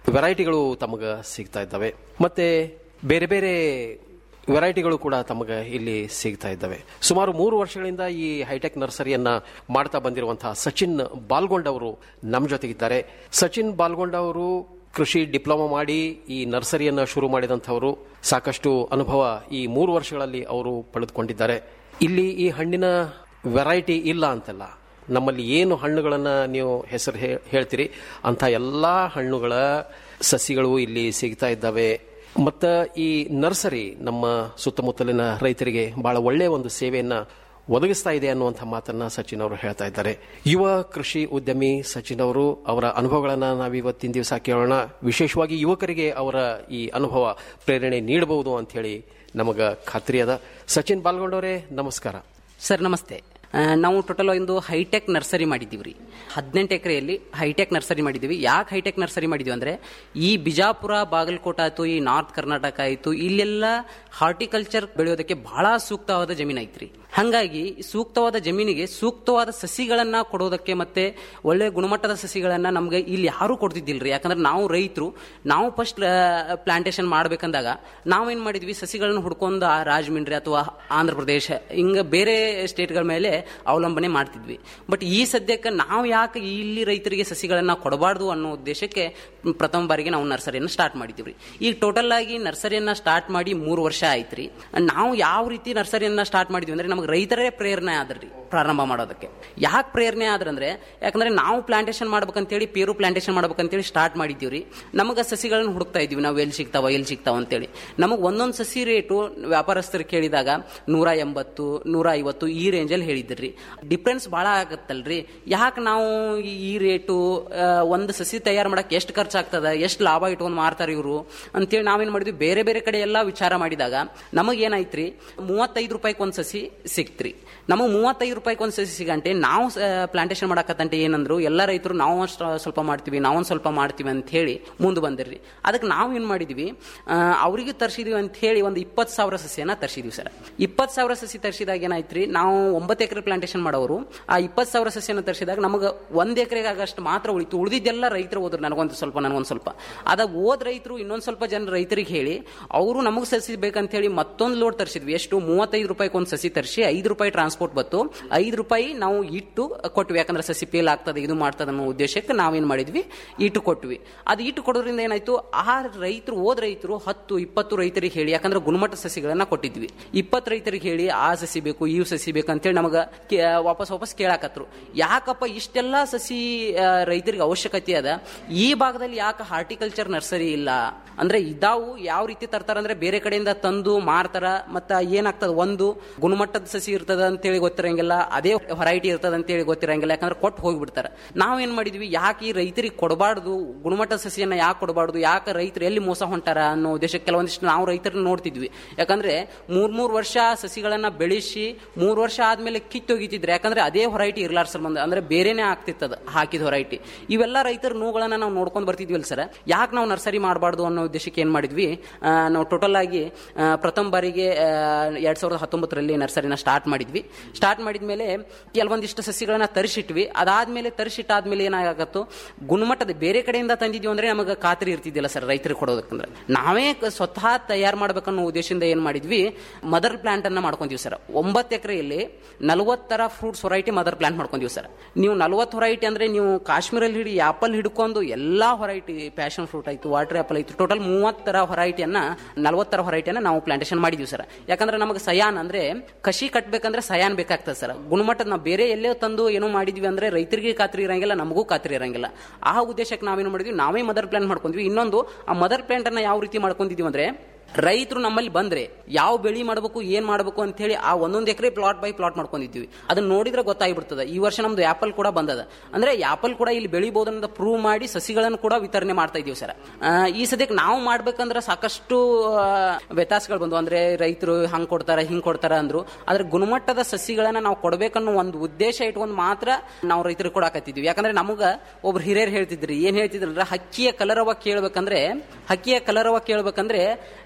ವೆರೈಟಿಗಳು ತಮಗೆ ಸಿಗ್ತಾ ಇದ್ದಾವೆ ಮತ್ತೆ ಬೇರೆ ಬೇರೆ ವೆರೈಟಿಗಳು ಕೂಡ ತಮಗೆ ಇಲ್ಲಿ ಸಿಗ್ತಾ ಇದ್ದಾವೆ ಸುಮಾರು ಮೂರು ವರ್ಷಗಳಿಂದ ಈ ಹೈಟೆಕ್ ನರ್ಸರಿಯನ್ನ ಮಾಡ್ತಾ ಬಂದಿರುವಂತಹ ಸಚಿನ್ ಬಾಲ್ಗೊಂಡ್ ಅವರು ನಮ್ಮ ಜೊತೆಗಿದ್ದಾರೆ ಸಚಿನ್ ಬಾಲ್ಗೊಂಡ್ ಅವರು ಕೃಷಿ ಡಿಪ್ಲೊಮಾ ಮಾಡಿ ಈ ನರ್ಸರಿಯನ್ನ ಶುರು ಮಾಡಿದಂಥವರು ಸಾಕಷ್ಟು ಅನುಭವ ಈ ಮೂರು ವರ್ಷಗಳಲ್ಲಿ ಅವರು ಪಡೆದುಕೊಂಡಿದ್ದಾರೆ ಇಲ್ಲಿ ಈ ಹಣ್ಣಿನ ವೆರೈಟಿ ಇಲ್ಲ ಅಂತಲ್ಲ ನಮ್ಮಲ್ಲಿ ಏನು ಹಣ್ಣುಗಳನ್ನ ನೀವು ಹೆಸರು ಹೇ- ಹೇಳ್ತೀರಿ ಅಂತ ಎಲ್ಲಾ ಹಣ್ಣುಗಳ ಸಸಿಗಳು ಇಲ್ಲಿ ಸಿಗ್ತಾ ಇದ್ದಾವೆ ಮತ್ತ ಈ ನರ್ಸರಿ ನಮ್ಮ ಸುತ್ತಮುತ್ತಲಿನ ರೈತರಿಗೆ ಬಹಳ ಒಳ್ಳೆಯ ಒಂದು ಸೇವೆಯನ್ನ ಒದಗಿಸ್ತಾ ಇದೆ ಅನ್ನುವಂಥ ಮಾತನ್ನ ಸಚಿನ್ ಅವರು ಹೇಳ್ತಾ ಇದ್ದಾರೆ ಯುವ ಕೃಷಿ ಉದ್ಯಮಿ ಸಚಿನ್ ಅವರು ಅವರ ಅನುಭವಗಳನ್ನ ನಾವು ಇವತ್ತಿನ ದಿವಸ ಕೇಳೋಣ ವಿಶೇಷವಾಗಿ ಯುವಕರಿಗೆ ಅವರ ಈ ಅನುಭವ ಪ್ರೇರಣೆ ನೀಡಬಹುದು ಅಂತ ಹೇಳಿ ನಮಗ ಖಾತ್ರಿ ಅದ ಸಚಿನ್ ಬಾಲ್ಗೊಂಡವರೇ ನಮಸ್ಕಾರ ಸರ್ ನಮಸ್ತೆ ಆ, ನಾವು ಟೋಟಲ್ ಒಂದು ಹೈಟೆಕ್ ನರ್ಸರಿ ಮಾಡಿದ್ದೀವಿ ರೀ ಹದಿನೆಂಟು ಎಕರೆಯಲ್ಲಿ ಹೈಟೆಕ್ ನರ್ಸರಿ ಮಾಡಿದ್ದೀವಿ ಯಾಕೆ ಹೈಟೆಕ್ ನರ್ಸರಿ ಮಾಡಿದ್ವಿ ಅಂದ್ರೆ ಈ ಬಿಜಾಪುರ ಬಾಗಲಕೋಟ ಆಯ್ತು ಈ ನಾರ್ತ್ ಕರ್ನಾಟಕ ಆಯ್ತು ಇಲ್ಲೆಲ್ಲ ಹಾರ್ಟಿಕಲ್ಚರ್ ಬೆಳೆಯೋದಕ್ಕೆ ಬಹಳ ಸೂಕ್ತವಾದ ಜಮೀನು ಐತ್ರಿ ಹಂಗಾಗಿ ಸೂಕ್ತವಾದ ಜಮೀನಿಗೆ ಸೂಕ್ತವಾದ ಸಸಿಗಳನ್ನ ಕೊಡೋದಕ್ಕೆ ಮತ್ತೆ ಒಳ್ಳೆ ಗುಣಮಟ್ಟದ ಸಸಿಗಳನ್ನ ನಮ್ಗೆ ಇಲ್ಲಿ ಯಾರು ಕೊಡ್ತಿದ್ದಿಲ್ರಿ ಯಾಕಂದ್ರೆ ನಾವು ರೈತರು ನಾವು ಫಸ್ಟ್ ಪ್ಲಾಂಟೇಶನ್ ಮಾಡ್ಬೇಕಂದಾಗ ನಾವೇನ್ ಮಾಡಿದ್ವಿ ಸಸಿಗಳನ್ನ ಹುಡ್ಕೊಂಡು ಆ ರಾಜಮಂಡ್ರಿ ಅಥವಾ ಆಂಧ್ರ ಪ್ರದೇಶ ಹಿಂಗ ಬೇರೆ ಸ್ಟೇಟ್ಗಳ ಮೇಲೆ ಅವಲಂಬನೆ ಮಾಡ್ತಿದ್ವಿ ಬಟ್ ಈ ಸದ್ಯಕ್ಕೆ ನಾವು ಯಾಕೆ ಇಲ್ಲಿ ರೈತರಿಗೆ ಸಸಿಗಳನ್ನ ಕೊಡಬಾರ್ದು ಅನ್ನೋ ಉದ್ದೇಶಕ್ಕೆ ಪ್ರಥಮ ಬಾರಿಗೆ ನಾವು ನರ್ಸರಿಯನ್ನು ಸ್ಟಾರ್ಟ್ ಮಾಡಿದ್ದೀವಿ ಈಗ ಟೋಟಲ್ ಆಗಿ ನರ್ಸರಿಯನ್ನ ಸ್ಟಾರ್ಟ್ ಮಾಡಿ ಮೂರು ವರ್ಷ ಆಯ್ತ್ರಿ ನಾವು ಯಾವ ರೀತಿ ನರ್ಸರಿಯನ್ನ ಸ್ಟಾರ್ಟ್ ಮಾಡಿದ್ವಿ ಅಂದ್ರೆ ನಮ್ಗೆ ರೈತರೇ ಪ್ರೇರಣೆ ಆದ್ರಿ ಪ್ರಾರಂಭ ಮಾಡೋದಕ್ಕೆ ಯಾಕೆ ಪ್ರೇರಣೆ ಆದ್ರಂದ್ರೆ ಯಾಕಂದ್ರೆ ನಾವು ಪ್ಲಾಂಟೇಶನ್ ಮಾಡ್ಬೇಕಂತೇಳಿ ಪೇರು ಪ್ಲಾಂಟೇಶನ್ ಮಾಡ್ಬೇಕಂತೇಳಿ ಸ್ಟಾರ್ಟ್ ಮಾಡಿದ್ದೀವ್ರಿ ನಮಗೆ ಸಸಿಗಳನ್ನ ಹುಡುಕ್ತಾ ಇದೀವಿ ನಾವು ಎಲ್ಲಿ ಸಿಗ್ತಾವ ಎಲ್ಲಿ ಸಿಗ್ತಾವ ಅಂತೇಳಿ ನಮಗೆ ಒಂದೊಂದು ಸಸಿ ರೇಟು ವ್ಯಾಪಾರಸ್ಥರು ಕೇಳಿದಾಗ ನೂರ ಎಂಬತ್ತು ನೂರ ಐವತ್ತು ಈ ರೇಂಜಲ್ಲಿ ಹೇಳಿದ್ರಿ ಡಿಫ್ರೆನ್ಸ್ ಭಾಳ ಆಗತ್ತಲ್ರಿ ಯಾಕೆ ನಾವು ಈ- ಈ ರೇಟು ಒಂದು ಸಸಿ ತಯಾರು ಮಾಡಕ್ಕೆ ಎಷ್ಟು ಖರ್ಚಾಗ್ತದ ಎಷ್ಟು ಲಾಭ ಇಟ್ಕೊಂಡು ಮಾರ್ತಾರೆ ಇವರು ಅಂತೇಳಿ ನಾವೇನ್ ಮಾಡಿದ್ವಿ ಬೇರೆ ಬೇರೆ ಕಡೆ ಎಲ್ಲ ವಿಚಾರ ಮಾಡಿದಾಗ ನಮಗೇನಾಯ್ತ್ರಿ ಮೂವತ್ತೈದು ರೂಪಾಯಿಗೆ ಒಂದು ಸಸಿ ಸಿಕ್ತ್ರಿ ನಮಗೆ ಮೂವತ್ತೈದು ರೂಪಾಯಿಗೆ ಒಂದು ಸಸಿ ಸಿಗಂಟೆ ನಾವು ಪ್ಲಾಂಟೇಶನ್ ಮಾಡಕತ್ತಂటే ಏನಂದ್ರು ಎಲ್ಲ ರೈತರು ನಾವು ಅಷ್ಟ್ ಸ್ವಲ್ಪ ಮಾಡ್ತೀವಿ ನಾವೊಂದು ಸ್ವಲ್ಪ ಮಾಡ್ತೀವಿ ಅಂತ ಹೇಳಿ ಮುಂದೆ ಬಂದಿರ್ರಿ ಅದಕ್ಕೆ ನಾವು ಏನು ಮಾಡಿದ್ವಿ ಆ, ಅವ್ರಿಗೆ ತರಿಸಿದ್ವಿ ಅಂತ ಹೇಳಿ ಒಂದು ಇಪ್ಪತ್ತು ಸಾವಿರ ಸಸಿಯನ್ನ ತರಿಸಿದ್ವಿ ಸರ್ ಇಪ್ಪತ್ತು ಸಾವಿರ ಸಸಿ ತರಿಸಿದಾಗ ಏನಾಯ್ತ್ರಿ ನಾವು ಒಂಬತ್ತು ಎಕರೆ ಪ್ಲಾಂಟೇಶನ್ ಮಾಡೋರು ಆ ಇಪ್ಪತ್ತು ಸಾವಿರ ಸಸಿಯನ್ನು ತರಿಸಿದಾಗ ನಮಗೆ ಒಂದು ಎಕರೆಗೆ ಆಗಷ್ಟು ಮಾತ್ರ ಉಳಿತು ಉಳಿದಿದ್ದೆಲ್ಲ ರೈತರು ಹೋದ್ರು ನನಗೊಂದು ಸ್ವಲ್ಪ ನನಗೊಂದು ಸ್ವಲ್ಪ ಅದ ಓದ್ ರೈತರು ಇನ್ನೊಂದು ಸ್ವಲ್ಪ ಜನ ರೈತರಿಗೆ ಹೇಳಿ ಅವರು ನಮಗೆ ಸಸಿ ಬೇಕಂತ ಹೇಳಿ ಮತ್ತೊಂದು ಲೋಡ್ ತರಿಸಿದ್ವಿ ಎಷ್ಟು ಮೂವತ್ತೈದು ರೂಪಾಯಿಗೆ ಒಂದು ಸಸಿ ತರಿಸಿ ಐದು ರೂಪಾಯಿ ಟ್ರಾನ್ಸ್ಪೋರ್ಟ್ ಬತ್ತು ಐದು ರೂಪಾಯಿ ನಾವು ಇಟ್ಟು ಕೊಟ್ವಿ ಯಾಕಂದ್ರೆ ಸಸಿ ಪೇಲ್ ಆಗ್ತದೆ ಇದು ಮಾಡ್ತದೆ ಅನ್ನೋ ಉದ್ದೇಶಕ್ಕೆ ನಾವೇನ್ ಮಾಡಿದ್ವಿ ಇಟ್ಟು ಕೊಟ್ವಿ ಅದು ಇಟ್ಟು ಕೊಡೋದ್ರಿಂದ ಏನಾಯ್ತು ಆ ರೈತರು ಓದ್ ರೈತರು ಹತ್ತು ಇಪ್ಪತ್ತು ರೈತರಿಗೆ ಹೇಳಿ ಯಾಕಂದ್ರೆ ಗುಣಮಟ್ಟ ಸಸಿಗಳನ್ನ ಕೊಟ್ಟಿದ್ವಿ ಇಪ್ಪತ್ತು ರೈತರಿಗೆ ಹೇಳಿ ಆ ಸಸಿ ಬೇಕು ಈ ಸಸಿ ಬೇಕು ಅಂತೇಳಿ ನಮಗೆ ವಾಪಸ್ ವಾಪಸ್ ಕೇಳಾಕತ್ರು ಯಾಕಪ್ಪ ಇಷ್ಟೆಲ್ಲ ಸಸಿ ಆ, ರೈತರಿಗೆ ಅವಶ್ಯಕತೆ ಅದ ಈ ಭಾಗದಲ್ಲಿ ಯಾಕೆ ಹಾರ್ಟಿಕಲ್ಚರ್ ನರ್ಸರಿ ಇಲ್ಲ ಅಂದ್ರೆ ಇದಾವು ಯಾವ ರೀತಿ ತರ್ತಾರ ಅಂದ್ರೆ ಬೇರೆ ಕಡೆಯಿಂದ ತಂದು ಮಾರ್ತಾರ ಮತ್ತ ಏನಾಗ್ತದ ಒಂದು ಗುಣಮಟ್ಟದ ಸಸಿ ಇರ್ತದ ಅಂತೇಳಿ ಗೊತ್ತಿರಂಗಿಲ್ಲ ಅದೇ ವೆರೈಟಿ ಇರ್ತದ ಅಂತೇಳಿ ಗೊತ್ತಿರಂಗಿಲ್ಲ ಯಾಕಂದ್ರೆ ಕೊಟ್ಟು ಹೋಗ್ಬಿಡ್ತಾರ ನಾವೇನ್ ಮಾಡಿದ್ವಿ ಯಾಕೆ ಈ ರೈತರಿಗೆ ಕೊಡಬಾರ್ದು ಗುಣಮಟ್ಟದ ಸಸಿಯನ್ನ ಯಾಕೆ ಕೊಡಬಾರ್ದು ಯಾಕೆ ರೈತರು ಎಲ್ಲಿ ಮೋಸ ಹೊಂಟಾರ ಅನ್ನೋ ಉದ್ದೇಶಕ್ಕೆ ಕೆಲವೊಂದಿಷ್ಟು ನಾವು ರೈತರನ್ನ ನೋಡ್ತಿದ್ವಿ ಯಾಕಂದ್ರೆ ಮೂರ್ ಮೂರ್ ವರ್ಷ ಸಸಿಗಳನ್ನ ಬೆಳೆಸಿ ಮೂರ್ ವರ್ಷ ಆದ್ಮೇಲೆ ಕಿತ್ತೊಗಿತಿದ್ರೆ ಯಾಕಂದ್ರೆ ಅದೇ ಹೊರೈಟಿ ಇರ್ಲಾರ ಸಂಬಂಧ ಅಂದ್ರೆ ಬೇರೆನೆ ಆಗ್ತಿತ್ತದ ಹಾಕಿದ ಹೊರೈಟಿ ಇವೆಲ್ಲ ರೈತರ ನೋವುಗಳನ್ನ ನಾವು ನೋಡ್ಕೊಂಡು ಬರ್ತಿದ್ವಲ್ಲ ಸರ್ ಯಾಕೆ ನಾವು ನರ್ಸರಿ ಮಾಡಬಾರ್ದು ಅನ್ನೋ ಉದ್ದೇಶಕ್ಕೆ ಏನ್ ಮಾಡಿದ್ವಿ ಆ, ನಾವು ಟೋಟಲ್ ಆಗಿ ಆ, ಪ್ರಥಮ ಬಾರಿಗೆ ಆ, ಎರಡ್ ಸಾವಿರದ ಹತ್ತೊಂಬತ್ತರಲ್ಲಿ ನರ್ಸರಿನ ಸ್ಟಾರ್ಟ್ ಮಾಡಿದ್ವಿ ಸ್ಟಾರ್ಟ್ ಮಾಡಿದ್ಮೇಲೆ ಕೆಲವೊಂದಿಷ್ಟು ಸಸಿಗಳನ್ನ ತರಿಸಿಟ್ವಿ ಅದಾದ್ಮೇಲೆ ತರಿಸಿಟ್ಟಾದ್ಮೇಲೆ ಏನಾಗತ್ತೋ ಗುಣಮಟ್ಟದ ಬೇರೆ ಕಡೆಯಿಂದ ತಂದಿದ್ವಿ ಅಂದ್ರೆ ನಮಗೆ ಖಾತ್ರಿ ಇರ್ತಿದ್ದಿಲ್ಲ ಸರ್ ರೈತರಿಗೆ ಕೊಡೋದಕ್ಕಂದ್ರೆ ನಾವೇ ಕ- ಸ್ವತಃ ತಯಾರು ಮಾಡ್ಬೇಕನ್ನೋ ಉದ್ದೇಶದಿಂದ ಏನ್ ಮಾಡಿದ್ವಿ ಮದರ್ ಪ್ಲಾಂಟ್ ಅನ್ನ ಮಾಡ್ಕೊಂತೀವಿ ಸರ್ ಒಂಬತ್ತು ಎಕರೆಯಲ್ಲಿ ನಲವತ್ತರ ಫ್ರೂಟ್ಸ್ ಹೊರೈಟಿ ಮದರ್ ಪ್ಲಾಂಟ್ ಮಾಡ್ಕೊಂತೀವಿ ಸರ್ ನೀವು ನಲವತ್ತು ಹೊರೈಟಿ ಅಂದ್ರೆ ನೀವು ಕಾಶ್ಮೀರಲ್ಲಿ ಹಿಡಿ ಆಪಲ್ ಹಿಡ್ಕೊಂಡು ಎಲ್ಲಾ ಹೊರೈಟಿ ಪ್ಯಾಷನ್ ಫ್ರೂಟ್ ಆಯ್ತು ವಾಟರ್ ಆಪಲ್ ಆಯ್ತು ಟೋಟಲ್ ಮೂವತ್ತರ ಹೊರೈಟಿಯನ್ನ ನಲವತ್ತರ ಹೊರೈಟಿಯನ್ನ ನಾವು ಪ್ಲಾಂಟೇಶನ್ ಮಾಡಿದ್ವಿ ಸರ್ ಯಾಕಂದ್ರೆ ನಮಗೆ ಸಯಾನ್ ಅಂದ್ರೆ ಕಸಿ ಕಟ್ಬೇಕಂದ್ರೆ ಸಯಾನ್ ಬೇಕಾಗ್ತದೆ ಸರ್ ಗುಣಮಟ್ಟದ ನಾವು ಬೇರೆ ಎಲ್ಲೇ ತಂದು ಏನೋ ಮಾಡಿದ್ವಿ ಅಂದ್ರೆ ರೈತರಿಗೆ ಖಾತ್ರಿ ಇರಂಗಿಲ್ಲ ನಮಗೂ ಖಾತ್ರಿ ಇರಂಗಿಲ್ಲ ಆ ಉದ್ದೇಶಕ್ಕೆ ನಾವೇನು ಮಾಡಿದ್ವಿ ನಾವೇ ಮದರ್ ಪ್ಲಾಂಟ್ ಮಾಡ್ಕೊಂಡ್ವಿ ಇನ್ನೊಂದು ಆ ಮದರ್ ಪ್ಲಾಂಟ್ ಅನ್ನ ಯಾವ ರೀತಿ ಮಾಡ್ಕೊಂಡಿದೀವಿ ಅಂದ್ರೆ ರೈತರು ನಮ್ಮಲ್ಲಿ ಬಂದ್ರೆ ಯಾವ ಬೆಳಿ ಮಾಡಬೇಕು ಏನ್ ಮಾಡಬೇಕು ಅಂತ ಹೇಳಿ ಆ ಒಂದೊಂದು ಎಕರೆ ಪ್ಲಾಟ್ ಬೈ ಪ್ಲಾಟ್ ಮಾಡ್ಕೊಂಡಿದ್ವಿ ಅದನ್ನ ನೋಡಿದ್ರೆ ಗೊತ್ತಾಗ್ಬಿಡ್ತದೆ ಈ ವರ್ಷ ನಮ್ದು ಆಪಲ್ ಕೂಡ ಬಂದದ ಅಂದ್ರೆ ಆಪಲ್ ಕೂಡ ಇಲ್ಲಿ ಬೆಳಿಬಹುದು ಅಂತ ಪ್ರೂವ್ ಮಾಡಿ ಸಸಿಗಳನ್ನು ಕೂಡ ವಿತರಣೆ ಮಾಡ್ತಾ ಇದೀವಿ ಸರ್ ಆ, ಈ ಸದ್ಯಕ್ಕೆ ನಾವು ಮಾಡ್ಬೇಕಂದ್ರೆ ಸಾಕಷ್ಟು ಆ, ವ್ಯತ್ಯಾಸಗಳು ಬಂದು ಅಂದ್ರೆ ರೈತರು ಹಂಗ್ ಕೊಡ್ತಾರ ಹಿಂಗ್ ಕೊಡ್ತಾರ ಅಂದ್ರು ಆದ್ರೆ ಗುಣಮಟ್ಟದ ಸಸಿಗಳನ್ನ ನಾವು ಕೊಡ್ಬೇಕನ್ನೋ ಒಂದು ಉದ್ದೇಶ ಇಟ್ಕೊಂಡು ಮಾತ್ರ ನಾವು ರೈತರಿಗೆ ಕೊಡಾಕತ್ತಿದ್ವಿ ಯಾಕಂದ್ರೆ ನಮಗ ಒಬ್ರು ಹಿರಿಯರು ಹೇಳ್ತಿದ್ರಿ ಏನ್ ಹೇಳ್ತಿದ್ರಲ್ಲ ಹಕ್ಕಿಯ ಕಲರವ ಕೇಳ್ಬೇಕಂದ್ರೆ ಹಕ್ಕಿಯ ಕಲರವ ಕೇಳ್ಬೇಕಂದ್ರೆ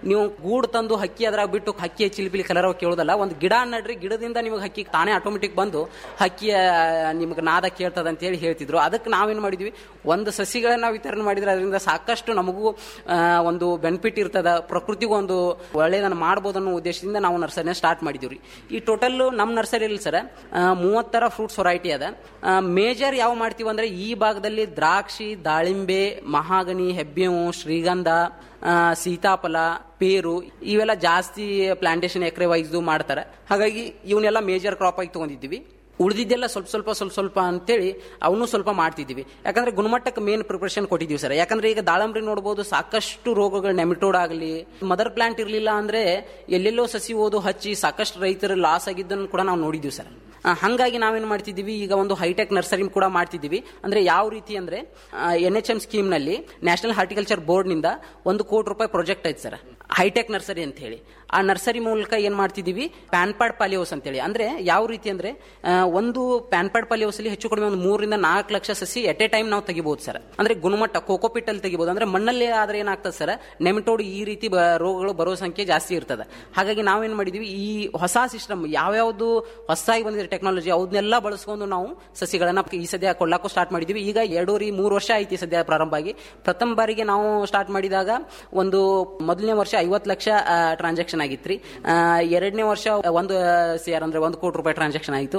ನೀವು ಗೂಡು ತಂದು ಹಕ್ಕಿ ಅದ್ರಾಗ ಬಿಟ್ಟು ಹಕ್ಕಿ ಚಿಲಿಪಿಲಿ ಕಲರ್ ಕೇಳೋದಲ್ಲ ಒಂದು ಗಿಡ ನಡ್ರಿ ಗಿಡದಿಂದ ನಿಮಗೆ ಹಕ್ಕಿ ತಾನೇ ಆಟೋಮೆಟಿಕ್ ಬಂದು ಹಕ್ಕಿಯ ನಿಮ್ಗೆ ನಾದ ಕೇಳ್ತದ ಅಂತ ಹೇಳಿ ಹೇಳ್ತಿದ್ರು ಅದಕ್ಕೆ ನಾವೇನು ಮಾಡಿದ್ವಿ ಒಂದು ಸಸಿಗಳನ್ನ ನಾವು ವಿತರಣೆ ಮಾಡಿದ್ರೆ ಅದರಿಂದ ಸಾಕಷ್ಟು ನಮಗೂ ಆ, ಒಂದು ಬೆನಿಫಿಟ್ ಇರ್ತದ ಪ್ರಕೃತಿಗೂ ಒಂದು ಒಳ್ಳೆಯದನ್ನು ಮಾಡ್ಬೋದು ಅನ್ನೋ ಉದ್ದೇಶದಿಂದ ನಾವು ನರ್ಸರಿನ ಸ್ಟಾರ್ಟ್ ಮಾಡಿದ್ದೀವಿ ಈ ಟೋಟಲ್ ನಮ್ಮ ನರ್ಸರಿಯಲ್ಲಿ ಸರ್ ಮೂವತ್ತರ ಫ್ರೂಟ್ಸ್ ವೆರೈಟಿ ಅದ ಮೇಜರ್ ಯಾವ ಮಾಡ್ತೀವಿ ಅಂದ್ರೆ ಈ ಭಾಗದಲ್ಲಿ ದ್ರಾಕ್ಷಿ ದಾಳಿಂಬೆ ಮಹಾಗನಿ ಹೆಬ್ಬೇವು ಶ್ರೀಗಂಧ ಆ, ಸೀತಾಫಲ ಪೇರು ಇವೆಲ್ಲ ಜಾಸ್ತಿ ಪ್ಲಾಂಟೇಶನ್ ಎಕರೆ ವೈಸ್ ಮಾಡ್ತಾರೆ ಹಾಗಾಗಿ ಇವನ್ನೆಲ್ಲ ಮೇಜರ್ ಕ್ರಾಪ್ ಆಗಿ ತಗೊಂಡಿದ್ದೀವಿ ಉಳಿದಿದ್ದೆಲ್ಲ ಸ್ವಲ್ಪ ಸ್ವಲ್ಪ ಸ್ವಲ್ಪ ಸ್ವಲ್ಪ ಅಂತೇಳಿ ಅವನು ಸ್ವಲ್ಪ ಮಾಡ್ತಿದ್ದೀವಿ ಯಾಕಂದ್ರೆ ಗುಣಮಟ್ಟಕ್ಕೆ ಮೇನ್ ಪ್ರಿಪರೇಷನ್ ಕೊಟ್ಟಿದ್ದೀವಿ ಸರ್ ಯಾಕಂದ್ರೆ ಈಗ ದಾಳಂಬ್ರಿ ನೋಡ್ಬೋದು ಸಾಕಷ್ಟು ರೋಗಗಳು ನೆಮಿಟೋಡ್ ಆಗಲಿ ಮದರ್ ಪ್ಲಾಂಟ್ ಇರಲಿಲ್ಲ ಅಂದ್ರೆ ಎಲ್ಲೆಲ್ಲೋ ಸಸಿ ಓದು ಹಚ್ಚಿ ಸಾಕಷ್ಟು ರೈತರು ಲಾಸ್ ಆಗಿದ್ದನ್ನು ಕೂಡ ನಾವು ನೋಡಿದ್ದೀವಿ ಸರ್ ಆ, ಹಂಗಾಗಿ ನಾವೇನು ಮಾಡ್ತಿದ್ದೀವಿ ಈಗ ಒಂದು ಹೈಟೆಕ್ ನರ್ಸರಿ ಕೂಡ ಮಾಡ್ತಿದ್ದೀವಿ ಅಂದ್ರೆ ಯಾವ ರೀತಿ ಅಂದ್ರೆ ಎನ್ ಎಚ್ ಎಂ ಸ್ಕೀಮ್ನಲ್ಲಿ ನ್ಯಾಷನಲ್ ಹಾರ್ಟಿಕಲ್ಚರ್ ಬೋರ್ಡ್ನಿಂದ ಒಂದು ಕೋಟಿ ರೂಪಾಯಿ ಪ್ರಾಜೆಕ್ಟ್ ಐತೆ ಸರ್ ಹೈಟೆಕ್ ನರ್ಸರಿ ಅಂತ ಹೇಳಿ ಆ ನರ್ಸರಿ ಮೂಲಕ ಏನ್ ಮಾಡ್ತಿದೀವಿ ಪ್ಯಾನ್ಪಾಡ್ ಪಾಲಿಯೋಸ್ ಅಂತೇಳಿ ಅಂದ್ರೆ ಯಾವ ರೀತಿ ಅಂದ್ರೆ ಆ, ಒಂದು ಪ್ಯಾನ್ಪಾಡ್ ಪಾಲಿಯೋಸ್ ಅಲ್ಲಿ ಹೆಚ್ಚು ಕಡಿಮೆ ಒಂದು ಮೂರರಿಂದ ನಾಲ್ಕು ಲಕ್ಷ ಸಸಿ ಎಟ್ ಎ ಟೈಮ್ ನಾವು ತೆಗಿಬಹುದು ಸರ್ ಅಂದ್ರೆ ಗುಣಮಟ್ಟ ಕೋಕೋಪಿಟ್ ಅಲ್ಲಿ ತೆಗಿಬಹುದು ಅಂದ್ರೆ ಮಣ್ಣಲ್ಲಿ ಆದ್ರೆ ಏನಾಗ್ತದೆ ಸರ್ ನೆಮಿಟೋಡ್ ಈ ರೀತಿ ಬ- ರೋಗಗಳು ಬರೋ ಸಂಖ್ಯೆ ಜಾಸ್ತಿ ಇರ್ತದೆ ಹಾಗಾಗಿ ನಾವೇನ್ ಮಾಡಿದೀವಿ ಈ ಹೊಸ ಸಿಸ್ಟಮ್ ಯಾವ್ಯಾವ್ದು ಹೊಸದಾಗಿ ಬಂದಿದೆ ಟೆಕ್ನಾಲಜಿ ಅವನ್ನೆಲ್ಲ ಬಳಸ್ಕೊಂಡು ನಾವು ಸಸಿಗಳನ್ನ ಈ ಸದ್ಯ ಕೊಳ್ಳಾಕು ಸ್ಟಾರ್ಟ್ ಮಾಡಿದೀವಿ ಈಗ ಎರಡೂವರೆ ಮೂರು ವರ್ಷ ಐತಿ ಸದ್ಯ ಪ್ರಾರಂಭ ಆಗಿ ಪ್ರಥಮ ಬಾರಿಗೆ ನಾವು ಸ್ಟಾರ್ಟ್ ಮಾಡಿದಾಗ ಒಂದು ಮೊದಲನೇ ವರ್ಷ ಐವತ್ತು ಲಕ್ಷ ಟ್ರಾನ್ಸಾಕ್ಷನ್ ಆಗಿತ್ರಿ ಆ, ಎರಡನೇ ವರ್ಷ ಒಂದು ಸಿ ಆರ್ ಅಂದ್ರೆ ಒಂದು ಕೋಟಿ ರೂಪಾಯಿ ಟ್ರಾನ್ಸಾಕ್ಷನ್ ಆಯಿತು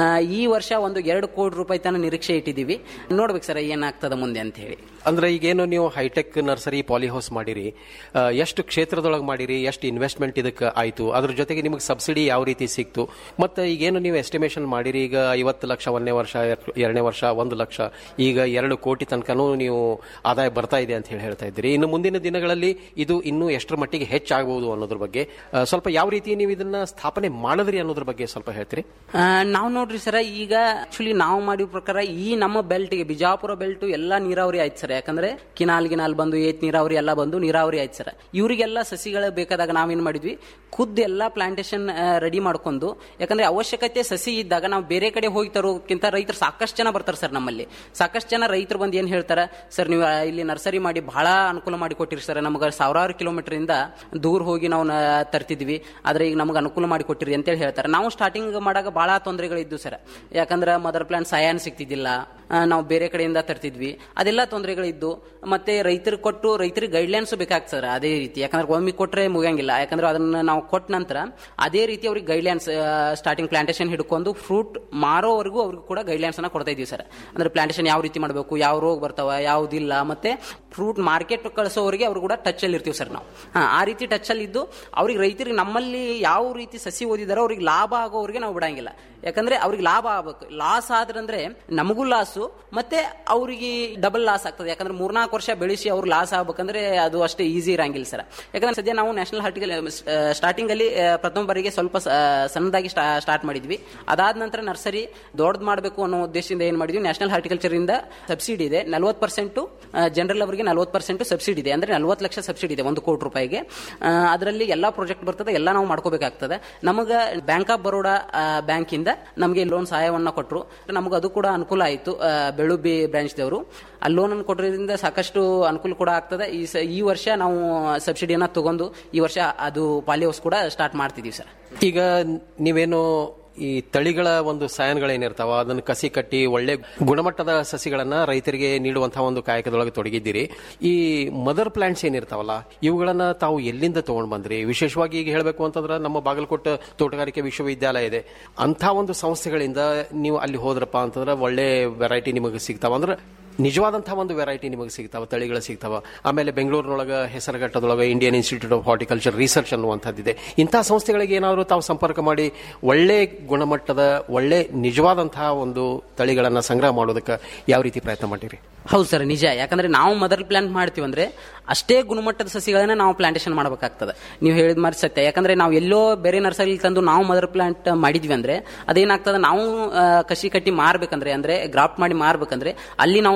ಈ ವರ್ಷ ಒಂದು ಎರಡು ಕೋಟಿ ರೂಪಾಯಿ ತನಕ ನಿರೀಕ್ಷೆ ಇಟ್ಟಿದ್ದೀವಿ ನೋಡ್ಬೇಕು ಸರ್ ಏನಾಗ್ತದ ಮುಂದೆ ಅಂತ ಹೇಳಿ ಅಂದ್ರೆ ಈಗೇನು ನೀವು ಹೈಟೆಕ್ ನರ್ಸರಿ ಪಾಲಿಹೌಸ್ ಮಾಡಿರಿ ಆ, ಎಷ್ಟು ಕ್ಷೇತ್ರದೊಳಗೆ ಮಾಡಿರಿ ಎಷ್ಟು ಇನ್ವೆಸ್ಟ್ಮೆಂಟ್ ಇದಕ್ಕೆ ಆಯ್ತು ಅದ್ರ ಜೊತೆಗೆ ನಿಮಗೆ ಸಬ್ಸಿಡಿ ಯಾವ ರೀತಿ ಸಿಕ್ತು ಮತ್ತೆ ಈಗೇನು ನೀವು ಎಸ್ಟಿಮೇಷನ್ ಮಾಡಿರಿ ಈಗ ಐವತ್ತು ಲಕ್ಷ ಒಂದನೇ ವರ್ಷ ಎರ್- ಎರಡನೇ ವರ್ಷ ಒಂದು ಲಕ್ಷ ಈಗ ಎರಡು ಕೋಟಿ ತನಕನೂ ನೀವು ಆದಾಯ ಬರ್ತಾ ಇದೆ ಅಂತ ಹೇಳಿ ಹೇಳ್ತಾ ಇದ್ದೀರಿ ಇನ್ನು ಮುಂದಿನ ದಿನಗಳಲ್ಲಿ ಇದು ಇನ್ನೂ ಎಷ್ಟರ ಮಟ್ಟಿಗೆ ಹೆಚ್ಚಾಗಬಹುದು ಅನ್ನೋದ್ರ ಬಗ್ಗೆ ಆ, ಸ್ವಲ್ಪ ಯಾವ ರೀತಿ ನೀವು ಇದನ್ನ ಸ್ಥಾಪನೆ ಮಾಡಿದ್ರಿ ಅನ್ನೋದ್ರ ಬಗ್ಗೆ ಸ್ವಲ್ಪ ಹೇಳ್ತೀರಿ ನಾವು ನೋಡ್ರಿ ಸರ ಈಗ ಆಕ್ಚುಲಿ ನಾವು ಮಾಡಿದ ಪ್ರಕಾರ ಈ ನಮ್ಮ ಬೆಲ್ಟ್ಗೆ ಬಿಜಾಪುರ ಬೆಲ್ಟ್ ಎಲ್ಲ ನೀರಾವರಿ ಆಯ್ತು ಸರ್ ಯಾಕಂದ್ರೆ ಕಿನಾಲ್ ಗಿನಾಲ್ ಬಂದು ಏತ್ ನೀರಾವರಿ ಎಲ್ಲ ಬಂದು ನೀರಾವರಿ ಆಯ್ತು ಸರ್ ಇವರಿಗೆಲ್ಲ ಸಸಿಗಳು ಬೇಕಾದಾಗ ನಾವೇನ್ ಮಾಡಿದ್ವಿ ಖುದ್ದು ಎಲ್ಲ ಪ್ಲಾಂಟೇಶನ್ ರೆಡಿ ಮಾಡ್ಕೊಂಡು ಯಾಕಂದ್ರೆ ಅವಶ್ಯಕತೆ ಸಸಿ ಇದ್ದಾಗ ನಾವು ಬೇರೆ ಕಡೆ ಹೋಗಿ ತರೋಕ್ಕಿಂತ ರೈತರು ಸಾಕಷ್ಟು ಜನ ಬರ್ತಾರೆ ಸರ್ ನಮ್ಮಲ್ಲಿ ಸಾಕಷ್ಟು ಜನ ರೈತರು ಬಂದು ಏನ್ ಹೇಳ್ತಾರೆ ಸರ್ ನೀವು ಆ, ಇಲ್ಲಿ ನರ್ಸರಿ ಮಾಡಿ ಬಹಳ ಅನುಕೂಲ ಮಾಡಿ ಕೊಟ್ಟಿರಿ ಸರ್ ನಮಗೆ ಸಾವಿರಾರು ಕಿಲೋಮೀಟರ್ ಇಂದ ದೂರ ಹೋಗಿ ನಾವು ನ- ತರ್ತಿದ್ವಿ ಆದ್ರೆ ಈಗ ನಮಗೆ ಅನುಕೂಲ ಮಾಡಿ ಕೊಟ್ಟಿರಿ ಅಂತೇಳಿ ಹೇಳ್ತಾರೆ ನಾವು ಸ್ಟಾರ್ಟಿಂಗ್ ಮಾಡಾಗ ಬಹಳ ತೊಂದರೆಗಳಿದ್ದು ಸರ್ ಯಾಕಂದ್ರೆ ಮದರ್ ಪ್ಲಾಂಟ್ ಸಹಾಯನ ಸಿಗ್ತಿದ್ದಿಲ್ಲ ಆ, ನಾವು ಬೇರೆ ಕಡೆಯಿಂದ ತರ್ತಿದ್ವಿ ಅದೆಲ್ಲ ತೊಂದರೆಗಳಿದ್ದು ಮತ್ತೆ ರೈತರಿಗೆ ಕೊಟ್ಟು ರೈತರಿಗೆ ಗೈಡ್ಲೈನ್ಸ್ ಬೇಕಾಗ್ತದೆ ಸರ್ ಅದೇ ರೀತಿ ಯಾಕಂದ್ರೆ ಒಮ್ಮೆ ಕೊಟ್ರೆ ಮುಗಿಯಂಗಿಲ್ಲ ಯಾಕಂದ್ರೆ ಅದನ್ನ ನಾವು ಕೊಟ್ಟ ನಂತರ ಅದೇ ರೀತಿ ಅವ್ರಿಗೆ ಗೈಡ್ಲೈನ್ಸ್ ಸ್ಟಾರ್ಟಿಂಗ್ ಪ್ಲಾಂಟೇಶನ್ ಹಿಡ್ಕೊಂಡು ಫ್ರೂಟ್ ಮಾರೋವರೆಗೂ ಅವ್ರಿಗೆ ಕೂಡ ಗೈಡ್ಲೈನ್ಸ್ ಅನ್ನ ಕೊಡ್ತಾ ಇದೀವಿ ಸರ್ ಅಂದ್ರೆ ಪ್ಲಾಂಟೇಶನ್ ಯಾವ ರೀತಿ ಮಾಡಬೇಕು ಯಾವ ರೋಗ ಬರ್ತಾವ ಯಾವುದಿಲ್ಲ ಮತ್ತೆ ಫ್ರೂಟ್ ಮಾರ್ಕೆಟ್ ಕಳಿಸೋವರಿಗೆ ಅವ್ರು ಕೂಡ ಟಚ್ ಅಲ್ಲಿ ಇರ್ತೀವಿ ಸರ್ ನಾವು ಹಾ, ಆ ರೀತಿ ಟಚ್ ಅಲ್ಲಿ ಇದ್ದು ಅವ್ರಿಗೆ ರೈತರಿಗೆ ನಮ್ಮಲ್ಲಿ ಯಾವ ರೀತಿ ಸಸಿ ಓದಿದಾರೋ ಅವ್ರಿಗೆ ಲಾಭ ಆಗೋವರೆಗೆ ನಾವು ಬಿಡಂಗಿಲ್ಲ ಯಾಕಂದ್ರೆ ಅವ್ರಿಗೆ ಲಾಭ ಆಗ್ಬೇಕು ಲಾಸ್ ಆದ್ರಂದ್ರೆ ನಮಗೂ ಲಾಸು ಮತ್ತೆ ಅವರಿಗೆ ಡಬಲ್ ಲಾಸ್ ಆಗ್ತದೆ ಯಾಕಂದ್ರೆ ಮೂರ್ನಾಲ್ಕು ವರ್ಷ ಬೆಳೆಸಿ ಅವ್ರು ಲಾಸ್ ಆಗ್ಬೇಕಂದ್ರೆ ಅದು ಅಷ್ಟೇ ಈಸಿ ಇರಂಗಿಲ್ಲ ಸರ್ ಯಾಕಂದ್ರೆ ಸದ್ಯ ನಾವು ನ್ಯಾಷನಲ್ ಹಾರ್ಟಿಕಲ್ ಸ್ಟಾರ್ಟಿಂಗ್ ಅಲ್ಲಿ ಆ, ಪ್ರಥಮ ಬಾರಿಗೆ ಸ್ವಲ್ಪ ಸ- ಸಣ್ಣದಾಗಿ ಸ್ಟಾರ್ಟ್ ಮಾಡಿದ್ವಿ ಅದಾದ ನಂತರ ನರ್ಸರಿ ದೊಡ್ಡದು ಮಾಡಬೇಕು ಅನ್ನೋ ಉದ್ದೇಶದಿಂದ ಏನ್ ಮಾಡಿದ್ವಿ ನ್ಯಾಷನಲ್ ಹಾರ್ಟಿಕಲ್ಚರ್ ಇಂದ ಸಬ್ಸಿಡಿ ಇದೆ ನಲ್ವತ್ತು ಪರ್ಸೆಂಟ್ ಜನರಲ್ ಅವರಿಗೆ ನಲ್ವತ್ತು ಪರ್ಸೆಂಟ್ ಸಬ್ಸಿಡಿ ಇದೆ ಅಂದ್ರೆ ನಲ್ವತ್ತು ಲಕ್ಷ ಸಬ್ಸಿಡಿ ಇದೆ ಒಂದು ಕೋಟಿ ರೂಪಾಯಿಗೆ ಅದರಲ್ಲಿ ಎಲ್ಲಾ ಪ್ರಾಜೆಕ್ಟ್ ಬರ್ತದೆ ಎಲ್ಲ ನಾವು ಮಾಡ್ಕೋಬೇಕಾಗ್ತದೆ ನಮಗೆ ಬ್ಯಾಂಕ್ ಆಫ್ ಬರೋಡಾ ಬ್ಯಾಂಕ್ ಇಂದ ನಮಗೆ ಲೋನ್ ಸಹಾಯವನ್ನ ಕೊಟ್ಟರು ನಮಗೆ ಅದು ಕೂಡ ಅನುಕೂಲ ಆಯಿತು ಬೆಳುಬಿ ಬ್ರಾಂಚ್ ದವರು ಆ ಲೋನ್ ಅನ್ನು ಕೊಟ್ಟರಿಂದ ಸಾಕಷ್ಟು ಅನುಕೂಲ ಕೂಡ ಆಗ್ತದೆ ಈ ಸ- ಈ ವರ್ಷ ನಾವು ಸಬ್ಸಿಡಿಯನ್ನ ತಗೊಂಡು ಈ ವರ್ಷ ಅದು ಪಾಲಿಹೌಸ್ ಕೂಡ ಸ್ಟಾರ್ಟ್ ಮಾಡ್ತಿದೀವಿ ಸರ್ ಈಗ ನೀವೇನು ಈ ತಳಿಗಳ ಒಂದು ಸಾಯನ್ಗಳೇನಿರ್ತಾವ ಅದನ್ನು ಕಸಿ ಕಟ್ಟಿ ಒಳ್ಳೆ ಗುಣಮಟ್ಟದ ಸಸಿಗಳನ್ನ ರೈತರಿಗೆ ನೀಡುವಂತಹ ಒಂದು ಕಾಯಕದೊಳಗೆ ತೊಡಗಿದ್ದೀರಿ ಈ ಮದರ್ ಪ್ಲಾಂಟ್ಸ್ ಏನಿರ್ತಾವಲ್ಲ ಇವುಗಳನ್ನ ತಾವು ಎಲ್ಲಿಂದ ತಗೊಂಡ್ ಬಂದ್ರಿ ವಿಶೇಷವಾಗಿ ಈಗ ಹೇಳಬೇಕು ಅಂತಂದ್ರೆ ನಮ್ಮ ಬಾಗಲಕೋಟೆ ತೋಟಗಾರಿಕೆ ವಿಶ್ವವಿದ್ಯಾಲಯ ಇದೆ ಅಂಥ ಒಂದು ಸಂಸ್ಥೆಗಳಿಂದ ನೀವು ಅಲ್ಲಿ ಹೋದ್ರಪ್ಪ ಅಂತಂದ್ರೆ ಒಳ್ಳೆ ವೆರೈಟಿ ನಿಮಗೆ ಸಿಗ್ತಾವ ಅಂದ್ರೆ ನಿಜವಾದಂತಹ ಒಂದು ವೆರೈಟಿ ನಿಮಗೆ ಸಿಗ್ತಾವ ತಳಿಗಳು ಸಿಗ್ತಾವ ಆಮೇಲೆ ಬೆಂಗಳೂರಿನೊಳಗೆ ಹೆಸರುಘಟ್ಟದೊಳಗೆ Indian institute of horticulture research ಅನ್ನುವಂಥದ್ದಿದೆ ಇಂತಹ ಸಂಸ್ಥೆಗಳಿಗೆ ಏನಾದರೂ ತಾವು ಸಂಪರ್ಕ ಮಾಡಿ ಒಳ್ಳೆ ಗುಣಮಟ್ಟದ ಒಳ್ಳೆ ನಿಜವಾದಂತಹ ಒಂದು ತಳಿಗಳನ್ನು ಸಂಗ್ರಹ ಮಾಡೋದಕ್ಕೆ ಯಾವ ರೀತಿ ಪ್ರಯತ್ನ ಮಾಡಿರಿ ಹೌದು ಸರ್ ನಿಜ ಯಾಕಂದ್ರೆ ನಾವು ಮದರ್ ಪ್ಲಾಂಟ್ ಮಾಡ್ತೀವಿ ಅಂದ್ರೆ ಅಷ್ಟೇ ಗುಣಮಟ್ಟದ ಸಸಿಗಳನ್ನ ನಾವು ಪ್ಲಾಂಟೇಶನ್ ಮಾಡಬೇಕಾಗ್ತದೆ ನೀವು ಹೇಳಿದ ಮಾರಿ ಸತ್ಯ ಯಾಕಂದ್ರೆ ನಾವು ಎಲ್ಲೋ ಬೇರೆ ನರ್ಸರಿ ತಂದು ನಾವು ಮದರ್ ಪ್ಲಾಂಟ್ ಮಾಡಿದ್ವಿ ಅಂದ್ರೆ ಅದೇನಾಗ್ತದೆ ನಾವು ಆ, ಕಸಿ ಕಟ್ಟಿ ಮಾರ್ಬೇಕಂದ್ರೆ ಅಂದ್ರೆ ಗ್ರಾಫ್ಟ್ ಮಾಡಿ ಮಾರ್ಬೇಕಂದ್ರೆ ಅಲ್ಲಿ ನಾವು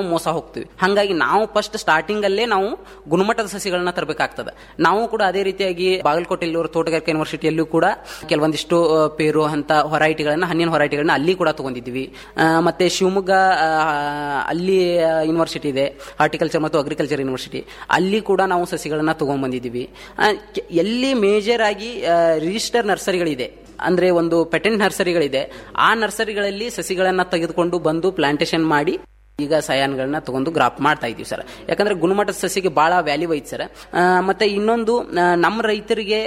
ಮೋಸ ಹೋಗ್ತೀವಿ ಹಾಗಾಗಿ ನಾವು ಫಸ್ಟ್ ಸ್ಟಾರ್ಟಿಂಗ್ ಅಲ್ಲೇ ನಾವು ಗುಣಮಟ್ಟದ ಸಸಿಗಳನ್ನ ತರಬೇಕಾಗ್ತದೆ ನಾವು ಕೂಡ ಅದೇ ರೀತಿಯಾಗಿ ಬಾಗಲಕೋಟೆಯಲ್ಲಿರುವ ತೋಟಗಾರಿಕಾ ಯೂನಿವರ್ಸಿಟಿಯಲ್ಲೂ ಕೂಡ ಕೆಲವೊಂದಿಷ್ಟು ಆ, ಪೇರು ಅಂತ ಹೊರೈಟಿಗಳನ್ನ ಹಣ್ಣಿನ ಹೊರೈಟಿಗಳನ್ನ ಅಲ್ಲಿ ಕೂಡ ತಗೊಂಡಿದ್ವಿ ಆ, ಮತ್ತೆ ಶಿವಮೊಗ್ಗ ಆ, ಅಲ್ಲಿ ಯೂನಿವರ್ಸಿಟಿ ಇದೆ ಹಾರ್ಟಿಕಲ್ಚರ್ ಮತ್ತು ಅಗ್ರಿಕಲ್ಚರ್ ಯೂನಿವರ್ಸಿಟಿ ಅಲ್ಲಿ ಕೂಡ ನಾವು ಸಸಿಗಳನ್ನ ತಗೊಂಡ್ಬಂದಿದ್ದೀವಿ ಆ, ಕೆ- ಎಲ್ಲಿ ಮೇಜರ್ ಆಗಿ ರಿಜಿಸ್ಟರ್ ನರ್ಸರಿಗಳಿದೆ ಅಂದ್ರೆ ಒಂದು ಪೆಟೆಂಟ್ ನರ್ಸರಿಗಳಿದೆ ಆ ನರ್ಸರಿಗಳಲ್ಲಿ ಸಸಿಗಳನ್ನ ತೆಗೆದುಕೊಂಡು ಬಂದು ಪ್ಲಾಂಟೇಶನ್ ಮಾಡಿ ಈಗ ಸಯಾನ್ಗಳನ್ನ ತಗೊಂಡು ಗ್ರಾಪ್ ಮಾಡ್ತಾ ಇದೀವಿ ಸರ್ ಯಾಕಂದ್ರೆ ಗುಣಮಟ್ಟದ ಸಸಿಗೆ ಬಹಳ ವ್ಯಾಲ್ಯೂ ಐತಿ ಸರ್ ಆ, ಮತ್ತೆ ಇನ್ನೊಂದು ಆ, ನಮ್ಮ ರೈತರಿಗೆ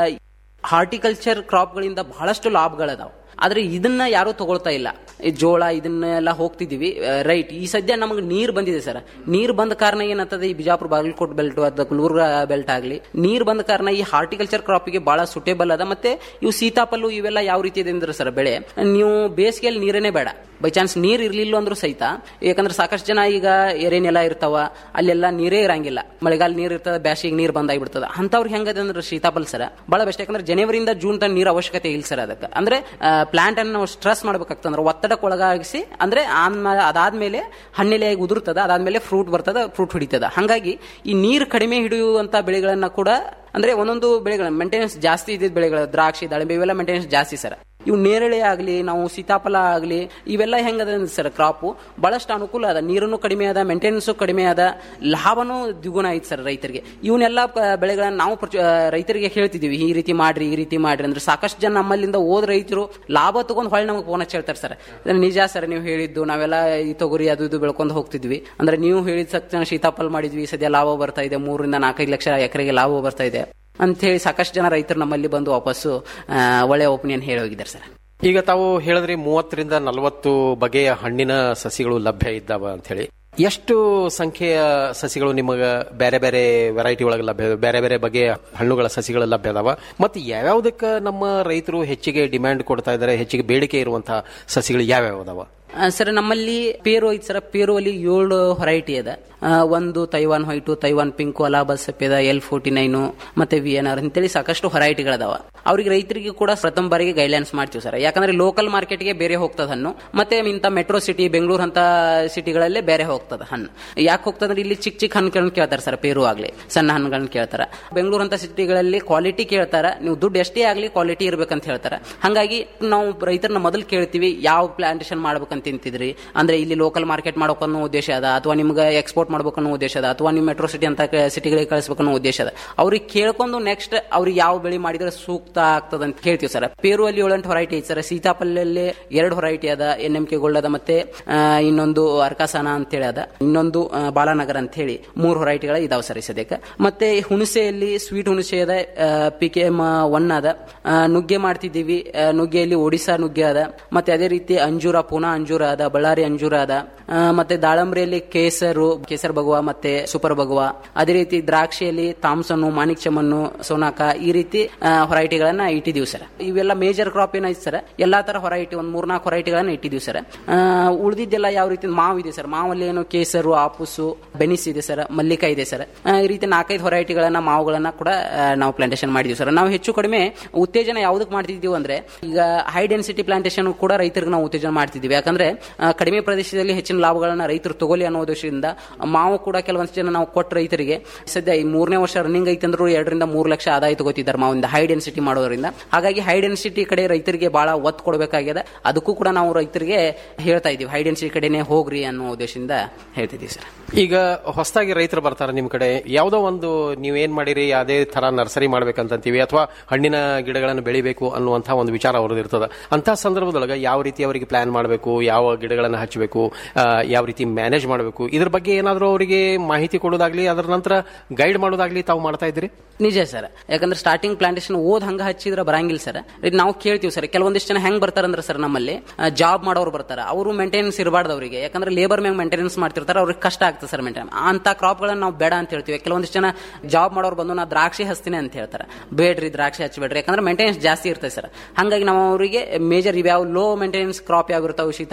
ಹಾರ್ಟಿಕಲ್ಚರ್ ಕ್ರಾಪ್ಗಳಿಂದ ಬಹಳಷ್ಟು ಲಾಭಗಳದಾವ ಆದ್ರೆ ಇದನ್ನ ಯಾರು ತಗೊಳ್ತಾ ಇಲ್ಲ ಈ ಜೋಳ ಇದನ್ನೆಲ್ಲ ಹೋಗ್ತಿದೀವಿ ರೈಟ್ ಈ ಸದ್ಯ ನಮಗೆ ನೀರ್ ಬಂದಿದೆ ಸರ್ ನೀರ್ ಬಂದ ಕಾರಣ ಏನಂತದ ಈ ಬಿಜಾಪುರ ಬಾಗಲಕೋಟ್ ಬೆಲ್ಟ್ ಅಥವಾ ಗುಲ್ಬರ್ಗ ಬೆಲ್ಟ್ ಆಗಲಿ ನೀರ್ ಬಂದ ಕಾರಣ ಈ ಹಾರ್ಟಿಕಲ್ಚರ್ ಕ್ರಾಪಿಗೆ ಬಹಳ ಸುಟೇಬಲ್ ಅದ ಮತ್ತೆ ಇವು ಸೀತಾಫಲು ಇವೆಲ್ಲ ಯಾವ ರೀತಿ ಇದೆ ಅಂದ್ರೆ ಸರ್ ಬೆಳೆ ನೀವು ಬೇಸಿಗೆಯಲ್ಲಿ ನೀರೇನೆ ಬೇಡ ಬೈ ಚಾನ್ಸ್ ನೀರ್ ಇರ್ಲಿಲ್ಲ ಅಂದ್ರೂ ಸಹಿತ ಯಾಕಂದ್ರೆ ಸಾಕಷ್ಟು ಜನ ಈಗ ಎರೆನೆಲ ಇರ್ತಾವ ಅಲ್ಲೆಲ್ಲ ನೀರೇ ಇರಂಗಿಲ್ಲ ಮಳೆಗಾಲ ನೀರ್ ಇರ್ತದ ಬ್ಯಾಸಿಗೆ ನೀರ್ ಬಂದಾಗ್ಬಿಡ್ತದ ಅಂತವ್ರಿಗೆ ಹೆಂಗದ ಅಂದ್ರೆ ಸೀತಾಫಲ ಸರ್ ಬಹಳ ಬೆಸ್ಟ್ ಯಾಕಂದ್ರೆ ಜನವರಿಯಿಂದ ಜೂನ್ ತನಕ ನೀರ್ ಅವಶ್ಯಕತೆ ಇಲ್ಲ ಸರ್ ಅದಕ್ಕೆ ಅಂದ್ರೆ ಪ್ಲಾಂಟ್ ಅನ್ನು ನಾವು ಸ್ಟ್ರೆಸ್ ಮಾಡ್ಬೇಕಾಗ್ತದೆ ಅಂದ್ರೆ ಒತ್ತಡಕ್ಕೆ ಒಳಗಾಗಿಸಿ ಅಂದ್ರೆ ಆದ್ಮೇಲೆ ಅದಾದ್ಮೇಲೆ ಹಣ್ಣೆಲೆಯಾಗಿ ಉದುರ್ತದ ಅದಾದ್ಮೇಲೆ ಫ್ರೂಟ್ ಬರ್ತದ ಫ್ರೂಟ್ ಹಿಡಿತದ ಹಾಗಾಗಿ ಈ ನೀರು ಕಡಿಮೆ ಹಿಡಿಯುವಂತ ಬೆಳೆಗಳನ್ನ ಕೂಡ ಅಂದ್ರೆ ಒಂದೊಂದು ಬೆಳೆಗಳ ಮೇಂಟೆನೆನ್ಸ್ ಜಾಸ್ತಿ ಇದ್ದಿದ್ದ ಬೆಳೆಗಳು ದ್ರಾಕ್ಷಿ ದಾಳಿಂಬೆ ಇವೆಲ್ಲ ಮೇಂಟೆನೆನ್ಸ್ ಜಾಸ್ತಿ ಸರ್ ಇವು ನೇರಳೆ ಆಗಲಿ ನಾವು ಸೀತಾಫಲ ಆಗಲಿ ಇವೆಲ್ಲ ಹೆಂಗದ ಸರ್ ಕ್ರಾಪು ಬಹಳಷ್ಟು ಅನುಕೂಲ ಅದ ನೀರನ್ನು ಕಡಿಮೆ ಅದ ಮೇಂಟೆನೆನ್ಸು ಕಡಿಮೆ ಅದ ಲಾಭನೂ ದ್ವಿಗುಣ ಐತೆ ಸರ್ ರೈತರಿಗೆ ಇವನ್ನೆಲ್ಲ ಪ- ಬೆಳೆಗಳನ್ನ ನಾವು ಪ್ರಚು- ಆ, ರೈತರಿಗೆ ಹೇಳ್ತಿದೀವಿ ಈ ರೀತಿ ಮಾಡ್ರಿ ಈ ರೀತಿ ಮಾಡ್ರಿ ಅಂದ್ರೆ ಸಾಕಷ್ಟು ಜನ ನಮ್ಮಲ್ಲಿಂದ ಓದ್ ರೈತರು ಲಾಭ ತಗೊಂಡ್ ಹೊಳ್ಳಿ ನಮಗೆ ಫೋನ್ ಹಚ್ಚಿ ಹೇಳ್ತಾರೆ ಸರ್ ಇದು ನಿಜ ಸರ್ ನೀವು ಹೇಳಿದ್ದು ನಾವೆಲ್ಲ ಈ ತೊಗರಿ ಅದು ಇದು ಬೆಳ್ಕೊಂಡು ಹೋಗ್ತಿದ್ವಿ ಅಂದ್ರೆ ನೀವು ಹೇಳಿದ ತಕ್ಷಣ ಸೀತಾಫಲ ಮಾಡಿದ್ವಿ ಈ ಸದ್ಯ ಲಾಭ ಬರ್ತಾ ಇದೆ ಮೂರರಿಂದ ನಾಲ್ಕೈದು ಲಕ್ಷ ಎಕರೆಗೆ ಲಾಭ ಬರ್ತಾ ಇದೆ ಅಂತ ಹೇಳಿ ಸಾಕಷ್ಟು ಜನ ರೈತರು ನಮ್ಮಲ್ಲಿ ಬಂದು ವಾಪಸ್ಸು ಆ, ಒಳ್ಳೆ ಒಪಿನಿಯನ್ ಹೇಳಿ ಹೋಗಿದ್ದಾರೆ ಸರ್ ಈಗ ತಾವು ಹೇಳಿದ್ರಿ ಮೂವತ್ತರಿಂದ ನಲವತ್ತು ಬಗೆಯ ಹಣ್ಣಿನ ಸಸಿಗಳು ಲಭ್ಯ ಇದ್ದಾವ ಅಂತ ಹೇಳಿ ಎಷ್ಟು ಸಂಖ್ಯೆಯ ಸಸಿಗಳು ನಿಮಗೆ ಬೇರೆ ಬೇರೆ ವೆರೈಟಿ ಒಳಗೆ ಲಭ್ಯ ಬೇರೆ ಬೇರೆ ಬಗೆಯ ಹಣ್ಣುಗಳ ಸಸಿಗಳು ಲಭ್ಯ ಅದಾವ ಮತ್ತು ಯಾವ್ಯಾವ್ದಕ್ಕೆ ನಮ್ಮ ರೈತರು ಹೆಚ್ಚಿಗೆ ಡಿಮ್ಯಾಂಡ್ ಕೊಡ್ತಾ ಇದ್ದಾರೆ ಹೆಚ್ಚಿಗೆ ಬೇಡಿಕೆ ಇರುವಂತಹ ಸಸಿಗಳು ಯಾವ್ಯಾವ ಅದಾವ ಆ, ಸರ್ ನಮ್ಮಲ್ಲಿ ಪೇರು ಐತಿ ಸರ್ ಪೇರು ಅಲ್ಲಿ ಏಳು ಹೊರೈಟಿ ಅದ ಆ, ಒಂದು Taiwan white Taiwan pink Allahabad Safeda L forty nine ಮತ್ತೆ ವಿ ಎನ್ ಆರ್ ಅಂತೇಳಿ ಸಾಕಷ್ಟು ಹೊರೈಟಿಗಳದಾವ ಅವ್ರಿಗೆ ರೈತರಿಗೆ ಕೂಡ ಪ್ರಥಮ ಬಾರಿಗೆ ಗೈಡ್ಲೈನ್ಸ್ ಮಾಡ್ತೀವಿ ಸರ್ ಯಾಕಂದ್ರೆ ಲೋಕಲ್ ಮಾರ್ಕೆಟ್ಗೆ ಬೇರೆ ಹೋಗ್ತದ ಹಣ್ಣು ಮತ್ತೆ ಇಂಥ ಮೆಟ್ರೋ ಸಿಟಿ ಬೆಂಗಳೂರು ಅಂತ ಸಿಟಿಗಳಲ್ಲೇ ಬೇರೆ ಹೋಗ್ತದ ಹಣ್ಣು ಯಾಕೆ ಹೋಗ್ತದಂದ್ರೆ ಇಲ್ಲಿ ಚಿಕ್ಕ ಚಿಕ್ಕ ಹಣ್ಣುಗಳನ್ನ ಕೇಳ್ತಾರೆ ಸರ್ ಪೇರು ಆಗ್ಲಿ ಸಣ್ಣ ಹಣ್ಣುಗಳನ್ನ ಕೇಳ್ತಾರ ಬೆಂಗಳೂರು ಅಂತ ಸಿಟಿಗಳಲ್ಲಿ ಕ್ವಾಲಿಟಿ ಕೇಳ್ತಾರ ನೀವು ದುಡ್ಡು ಎಷ್ಟೇ ಆಗ್ಲಿ ಕ್ವಾಲಿಟಿ ಇರ್ಬೇಕಂತ ಹೇಳ್ತಾರ ಹಾಗಾಗಿ ನಾವು ರೈತರನ್ನ ಮೊದಲು ಕೇಳ್ತೀವಿ ಯಾವ ಪ್ಲಾಂಟೇಶನ್ ಮಾಡ್ಬೇಕಂತ ತಿಂತಿದ್ರಿ ಅಂದ್ರೆ ಇಲ್ಲಿ ಲೋಕಲ್ ಮಾರ್ಕೆಟ್ ಮಾಡ್ಬೇಕನ್ನೋ ಉದ್ದೇಶ ಅದ ಅಥವಾ ನಿಮ್ಗೆ ಎಕ್ಸ್ಪೋರ್ಟ್ ಮಾಡ್ಬೇಕನ್ನೋ ಉದ್ದೇಶ ಅದ ಅಥವಾ ನೀವು ಮೆಟ್ರೋ ಸಿಟಿ ಅಂತ ಸಿಟಿಗಳಿಗೆ ಕಳಿಸ್ಬೇಕನ್ನೋ ಉದ್ದೇಶ ಅದ ಅವ್ರಿಗೆ ಕೇಳ್ಕೊಂಡು ನೆಕ್ಸ್ಟ್ ಅವ್ರಿಗೆ ಯಾವ ಬೆಳೆ ಮಾಡಿದ್ರೆ ಸೂಕ್ತ ಆಗ್ತದ ಅಂತ ಕೇಳ್ತೀವಿ ಸರ್ ಪೇರು ಅಲ್ಲಿ ಏಳೆಂಟು ಹೊರೈಟಿ ಐತಿ ಸರ್ ಸೀತಾಫಲಲ್ಲಿ ಎರಡು ಹೊರೈಟಿ ಅದ ಎನ್ ಎಂ ಕೆ ಗೋಲ್ಡ್ ಅದ ಮತ್ತೆ ಆ, ಇನ್ನೊಂದು ಅರ್ಕಾಸಾನ ಅಂತ ಹೇಳಿ ಅದ ಇನ್ನೊಂದು ಆ, ಬಾಲಾನಗರ ಅಂತ ಹೇಳಿ ಮೂರು ಹೊರೈಟಿಗಳ ಇದಾವ ಸರ್ ಈ ಸದ್ಯಕ್ಕೆ ಮತ್ತೆ ಹುಣಸೆಯಲ್ಲಿ ಸ್ವೀಟ್ ಹುಣಸೆ ಅದ ಪಿ ಕೆ ಎಮ್ ಒನ್ ಅದ ಆ, ನುಗ್ಗೆ ಮಾಡ್ತಿದ್ದೀವಿ ಆ, ನುಗ್ಗೆಯಲ್ಲಿ ಒಡಿಶಾ ನುಗ್ಗೆ ಅದ ಮತ್ತೆ ಅದೇ ರೀತಿ ಅಂಜೂರ ಪುನಾ ಅಂಜೂರ ಅದ ಬಳ್ಳಾರಿ ಅಂಜೂರ ಅದ ಆ, ಮತ್ತೆ ದಾಳಂಬ್ರಿಯಲ್ಲಿ ಕೇಸರು ಕೇಸರ್ ಬಗುವ ಮತ್ತೆ ಸೂಪರ್ ಬಗುವ ಅದೇ ರೀತಿ ದ್ರಾಕ್ಷಿಯಲ್ಲಿ ತಾಮ್ಸನ್ನು ಮಾಣಿಕ್ ಚಮನ್ನು ಸೋನಾಕ ಈ ರೀತಿ ಹೊರೈಟಿಗಳನ್ನ ಇಟ್ಟಿದೀವಿ ಸರ್ ಇವೆಲ್ಲ ಮೇಜರ್ ಕ್ರಾಪ್ ಏನೈತೆ ಸರ್ ಎಲ್ಲಾ ತರ ಹೊರೈಟಿ ಒಂದ್ ಮೂರ್ನಾಲ್ಕು ಹೊರೈಟಿಗಳನ್ನ ಇಟ್ಟಿದೀವಿ ಸರ್ ಉಳಿದಿದ್ದೆಲ್ಲ ಯಾವ ರೀತಿ ಮಾವು ಇದೆ ಸರ್ ಮಾವಲ್ಲಿ ಏನು ಕೇಸರು ಆಪುಸು ಬೆನಿಸ್ ಇದೆ ಸರ್ ಮಲ್ಲಿಕ ಇದೆ ಸರ್ ಆ, ಈ ರೀತಿ ನಾಲ್ಕೈದು ಹೊರೈಟಿಗಳನ್ನ ಮಾವುಗಳನ್ನ ಕೂಡ ಆ, ನಾವು ಪ್ಲಾಂಟೇಶನ್ ಮಾಡಿದೀವಿ ಸರ್ ನಾವು ಹೆಚ್ಚು ಕಡಿಮೆ ಉತ್ತೇಜನ ಯಾವ್ದಕ್ಕೆ ಮಾಡ್ತಿದ್ದೀವಿ ಅಂದ್ರೆ ಈಗ ಹೈ ಡೆನ್ಸಿಟಿ ಪ್ಲಾಂಟೇಶನ್ ಕೂಡ ರೈತರಿಗೆ ನಾವು ಉತ್ತೇಜನ ಮಾಡ್ತಿದ್ದೀವಿ ಯಾಕಂದ್ರೆ ಆ, ಕಡಿಮೆ ಪ್ರದೇಶದಲ್ಲಿ ಹೆಚ್ಚಿನ ಲಾಭಗಳನ್ನ ರೈತರು ತಗೊಳ್ಳಿ ಅನ್ನೋ ಉದ್ದೇಶದಿಂದ ಮಾವು ಕೂಡ ಕೆಲವೊಂದು ಜನ ನಾವು ಕೊಟ್ಟ ರೈತರಿಗೆ ಸದ್ಯ ಈ ಮೂರನೇ ವರ್ಷ ರನ್ನಿಂಗ್ ಐತೆ ಅಂದ್ರೂ ಎರಡರಿಂದ ಮೂರು ಲಕ್ಷ ಆದಾಯ ತಗೋತಿದ್ದಾರೆ ಮಾವಿಂದ ಹೈ ಡೆನ್ಸಿಟಿ ಮಾಡೋದ್ರಿಂದ ಹಾಗಾಗಿ ಹೈ ಡೆನ್ಸಿಟಿ ಕಡೆ ರೈತರಿಗೆ ಬಹಳ ಒತ್ತು ಕೊಡಬೇಕಾಗಿದೆ ಅದಕ್ಕೂ ಕೂಡ ನಾವು ರೈತರಿಗೆ ಹೇಳ್ತಾ ಇದೀವಿ ಹೈ ಡೆನ್ಸಿಟಿ ಕಡೆನೆ ಹೋಗ್ರಿ ಅನ್ನೋ ಉದ್ದೇಶದಿಂದ ಹೇಳ್ತಿದ್ದೀವಿ ಸರ್ ಈಗ ಹೊಸದಾಗಿ ರೈತರು ಬರ್ತಾರೆ ನಿಮ್ ಕಡೆ ಯಾವುದೋ ಒಂದು ನೀವೇನ್ ಮಾಡಿರಿ ಅದೇ ತರ ನರ್ಸರಿ ಮಾಡ್ಬೇಕಂತೀವಿ ಅಥವಾ ಹಣ್ಣಿನ ಗಿಡಗಳನ್ನು ಬೆಳಿಬೇಕು ಅನ್ನುವಂತಹ ಒಂದು ವಿಚಾರ ಅವ್ರದ್ದು ಇರ್ತದ ಅಂತ ಸಂದರ್ಭದೊಳಗೆ ಯಾವ ರೀತಿ ಅವರಿಗೆ ಪ್ಲಾನ್ ಮಾಡಬೇಕು ಯಾವ ಗಿಡಗಳನ್ನು ಹಚ್ಚಬೇಕು ಆ, ಯಾವ ರೀತಿ ಮ್ಯಾನೇಜ್ ಮಾಡಬೇಕು ಇದ್ರ ಬಗ್ಗೆ ಏನಾದರೂ ಅವರಿಗೆ ಮಾಹಿತಿ ಕೊಡೋದಾಗ್ಲಿ ಅದರ ನಂತರ ಗೈಡ್ ಮಾಡೋದಾಗ್ಲಿ ತಾವು ಮಾಡ್ತಾ ಇದ್ದೀರಿ ನಿಜ ಸರ್ ಯಾಕಂದ್ರೆ ಸ್ಟಾರ್ಟಿಂಗ್ ಪ್ಲಾಂಟೇಶನ್ ಓದ್ ಹಂಗ ಹಚ್ಚಿದ್ರೆ ಬರಂಗಿಲ್ಲ ಸರ್ ಇದು ನಾವು ಕೇಳ್ತೀವಿ ಸರ್ ಕೆಲವೊಂದಿಷ್ಟು ಜನ ಹೆಂಗ್ ಬರ್ತಾರಂದ್ರೆ ಸರ್ ನಮ್ಮಲ್ಲಿ ಜಾಬ್ ಮಾಡೋರು ಬರ್ತಾರೆ ಅವರು ಮೇಂಟೆನೆನ್ಸ್ ಇರಬಾರ್ದು ಅವರಿಗೆ ಯಾಕಂದ್ರೆ ಲೇಬರ್ ಮ್ಯಾಗ ಮೇಂಟೆನೆನ್ಸ್ ಮಾಡ್ತಿರ್ತಾರೆ ಅವ್ರಿಗೆ ಕಷ್ಟ ಆಗ್ತದೆ ಸರ್ ಮೇಂಟೈನ್ ಅಂತ ಕ್ರಾಪ್ಗಳನ್ನ ನಾವು ಬೇಡ ಅಂತ ಹೇಳ್ತೀವಿ ಕೆಲವೊಂದಿಷ್ಟು ಜನ ಜಾಬ್ ಮಾಡೋರು ಬಂದು ನಾ ದ್ರಾಕ್ಷಿ ಹಚ್ತೀನಿ ಅಂತ ಹೇಳ್ತಾರೆ ಬೇಡ್ರಿ ದ್ರಾಕ್ಷಿ ಹಚ್ಚಬೇಡ್ರಿ ಯಾಕಂದ್ರೆ ಮೇಂಟೆನೆನ್ಸ್ ಜಾಸ್ತಿ ಇರ್ತದೆ ಸರ್ ಹಾಗಾಗಿ ನಾವು ಅವರಿಗೆ ಮೇಜರ್ ಇವ್ಯಾವ ಲೋ ಮೇಂಟೆನೆನ್ಸ್ ಕ್ರಾಪ್ ಯಾವ ಇರ್ತಾವೆ ಶೀತಾಫಲ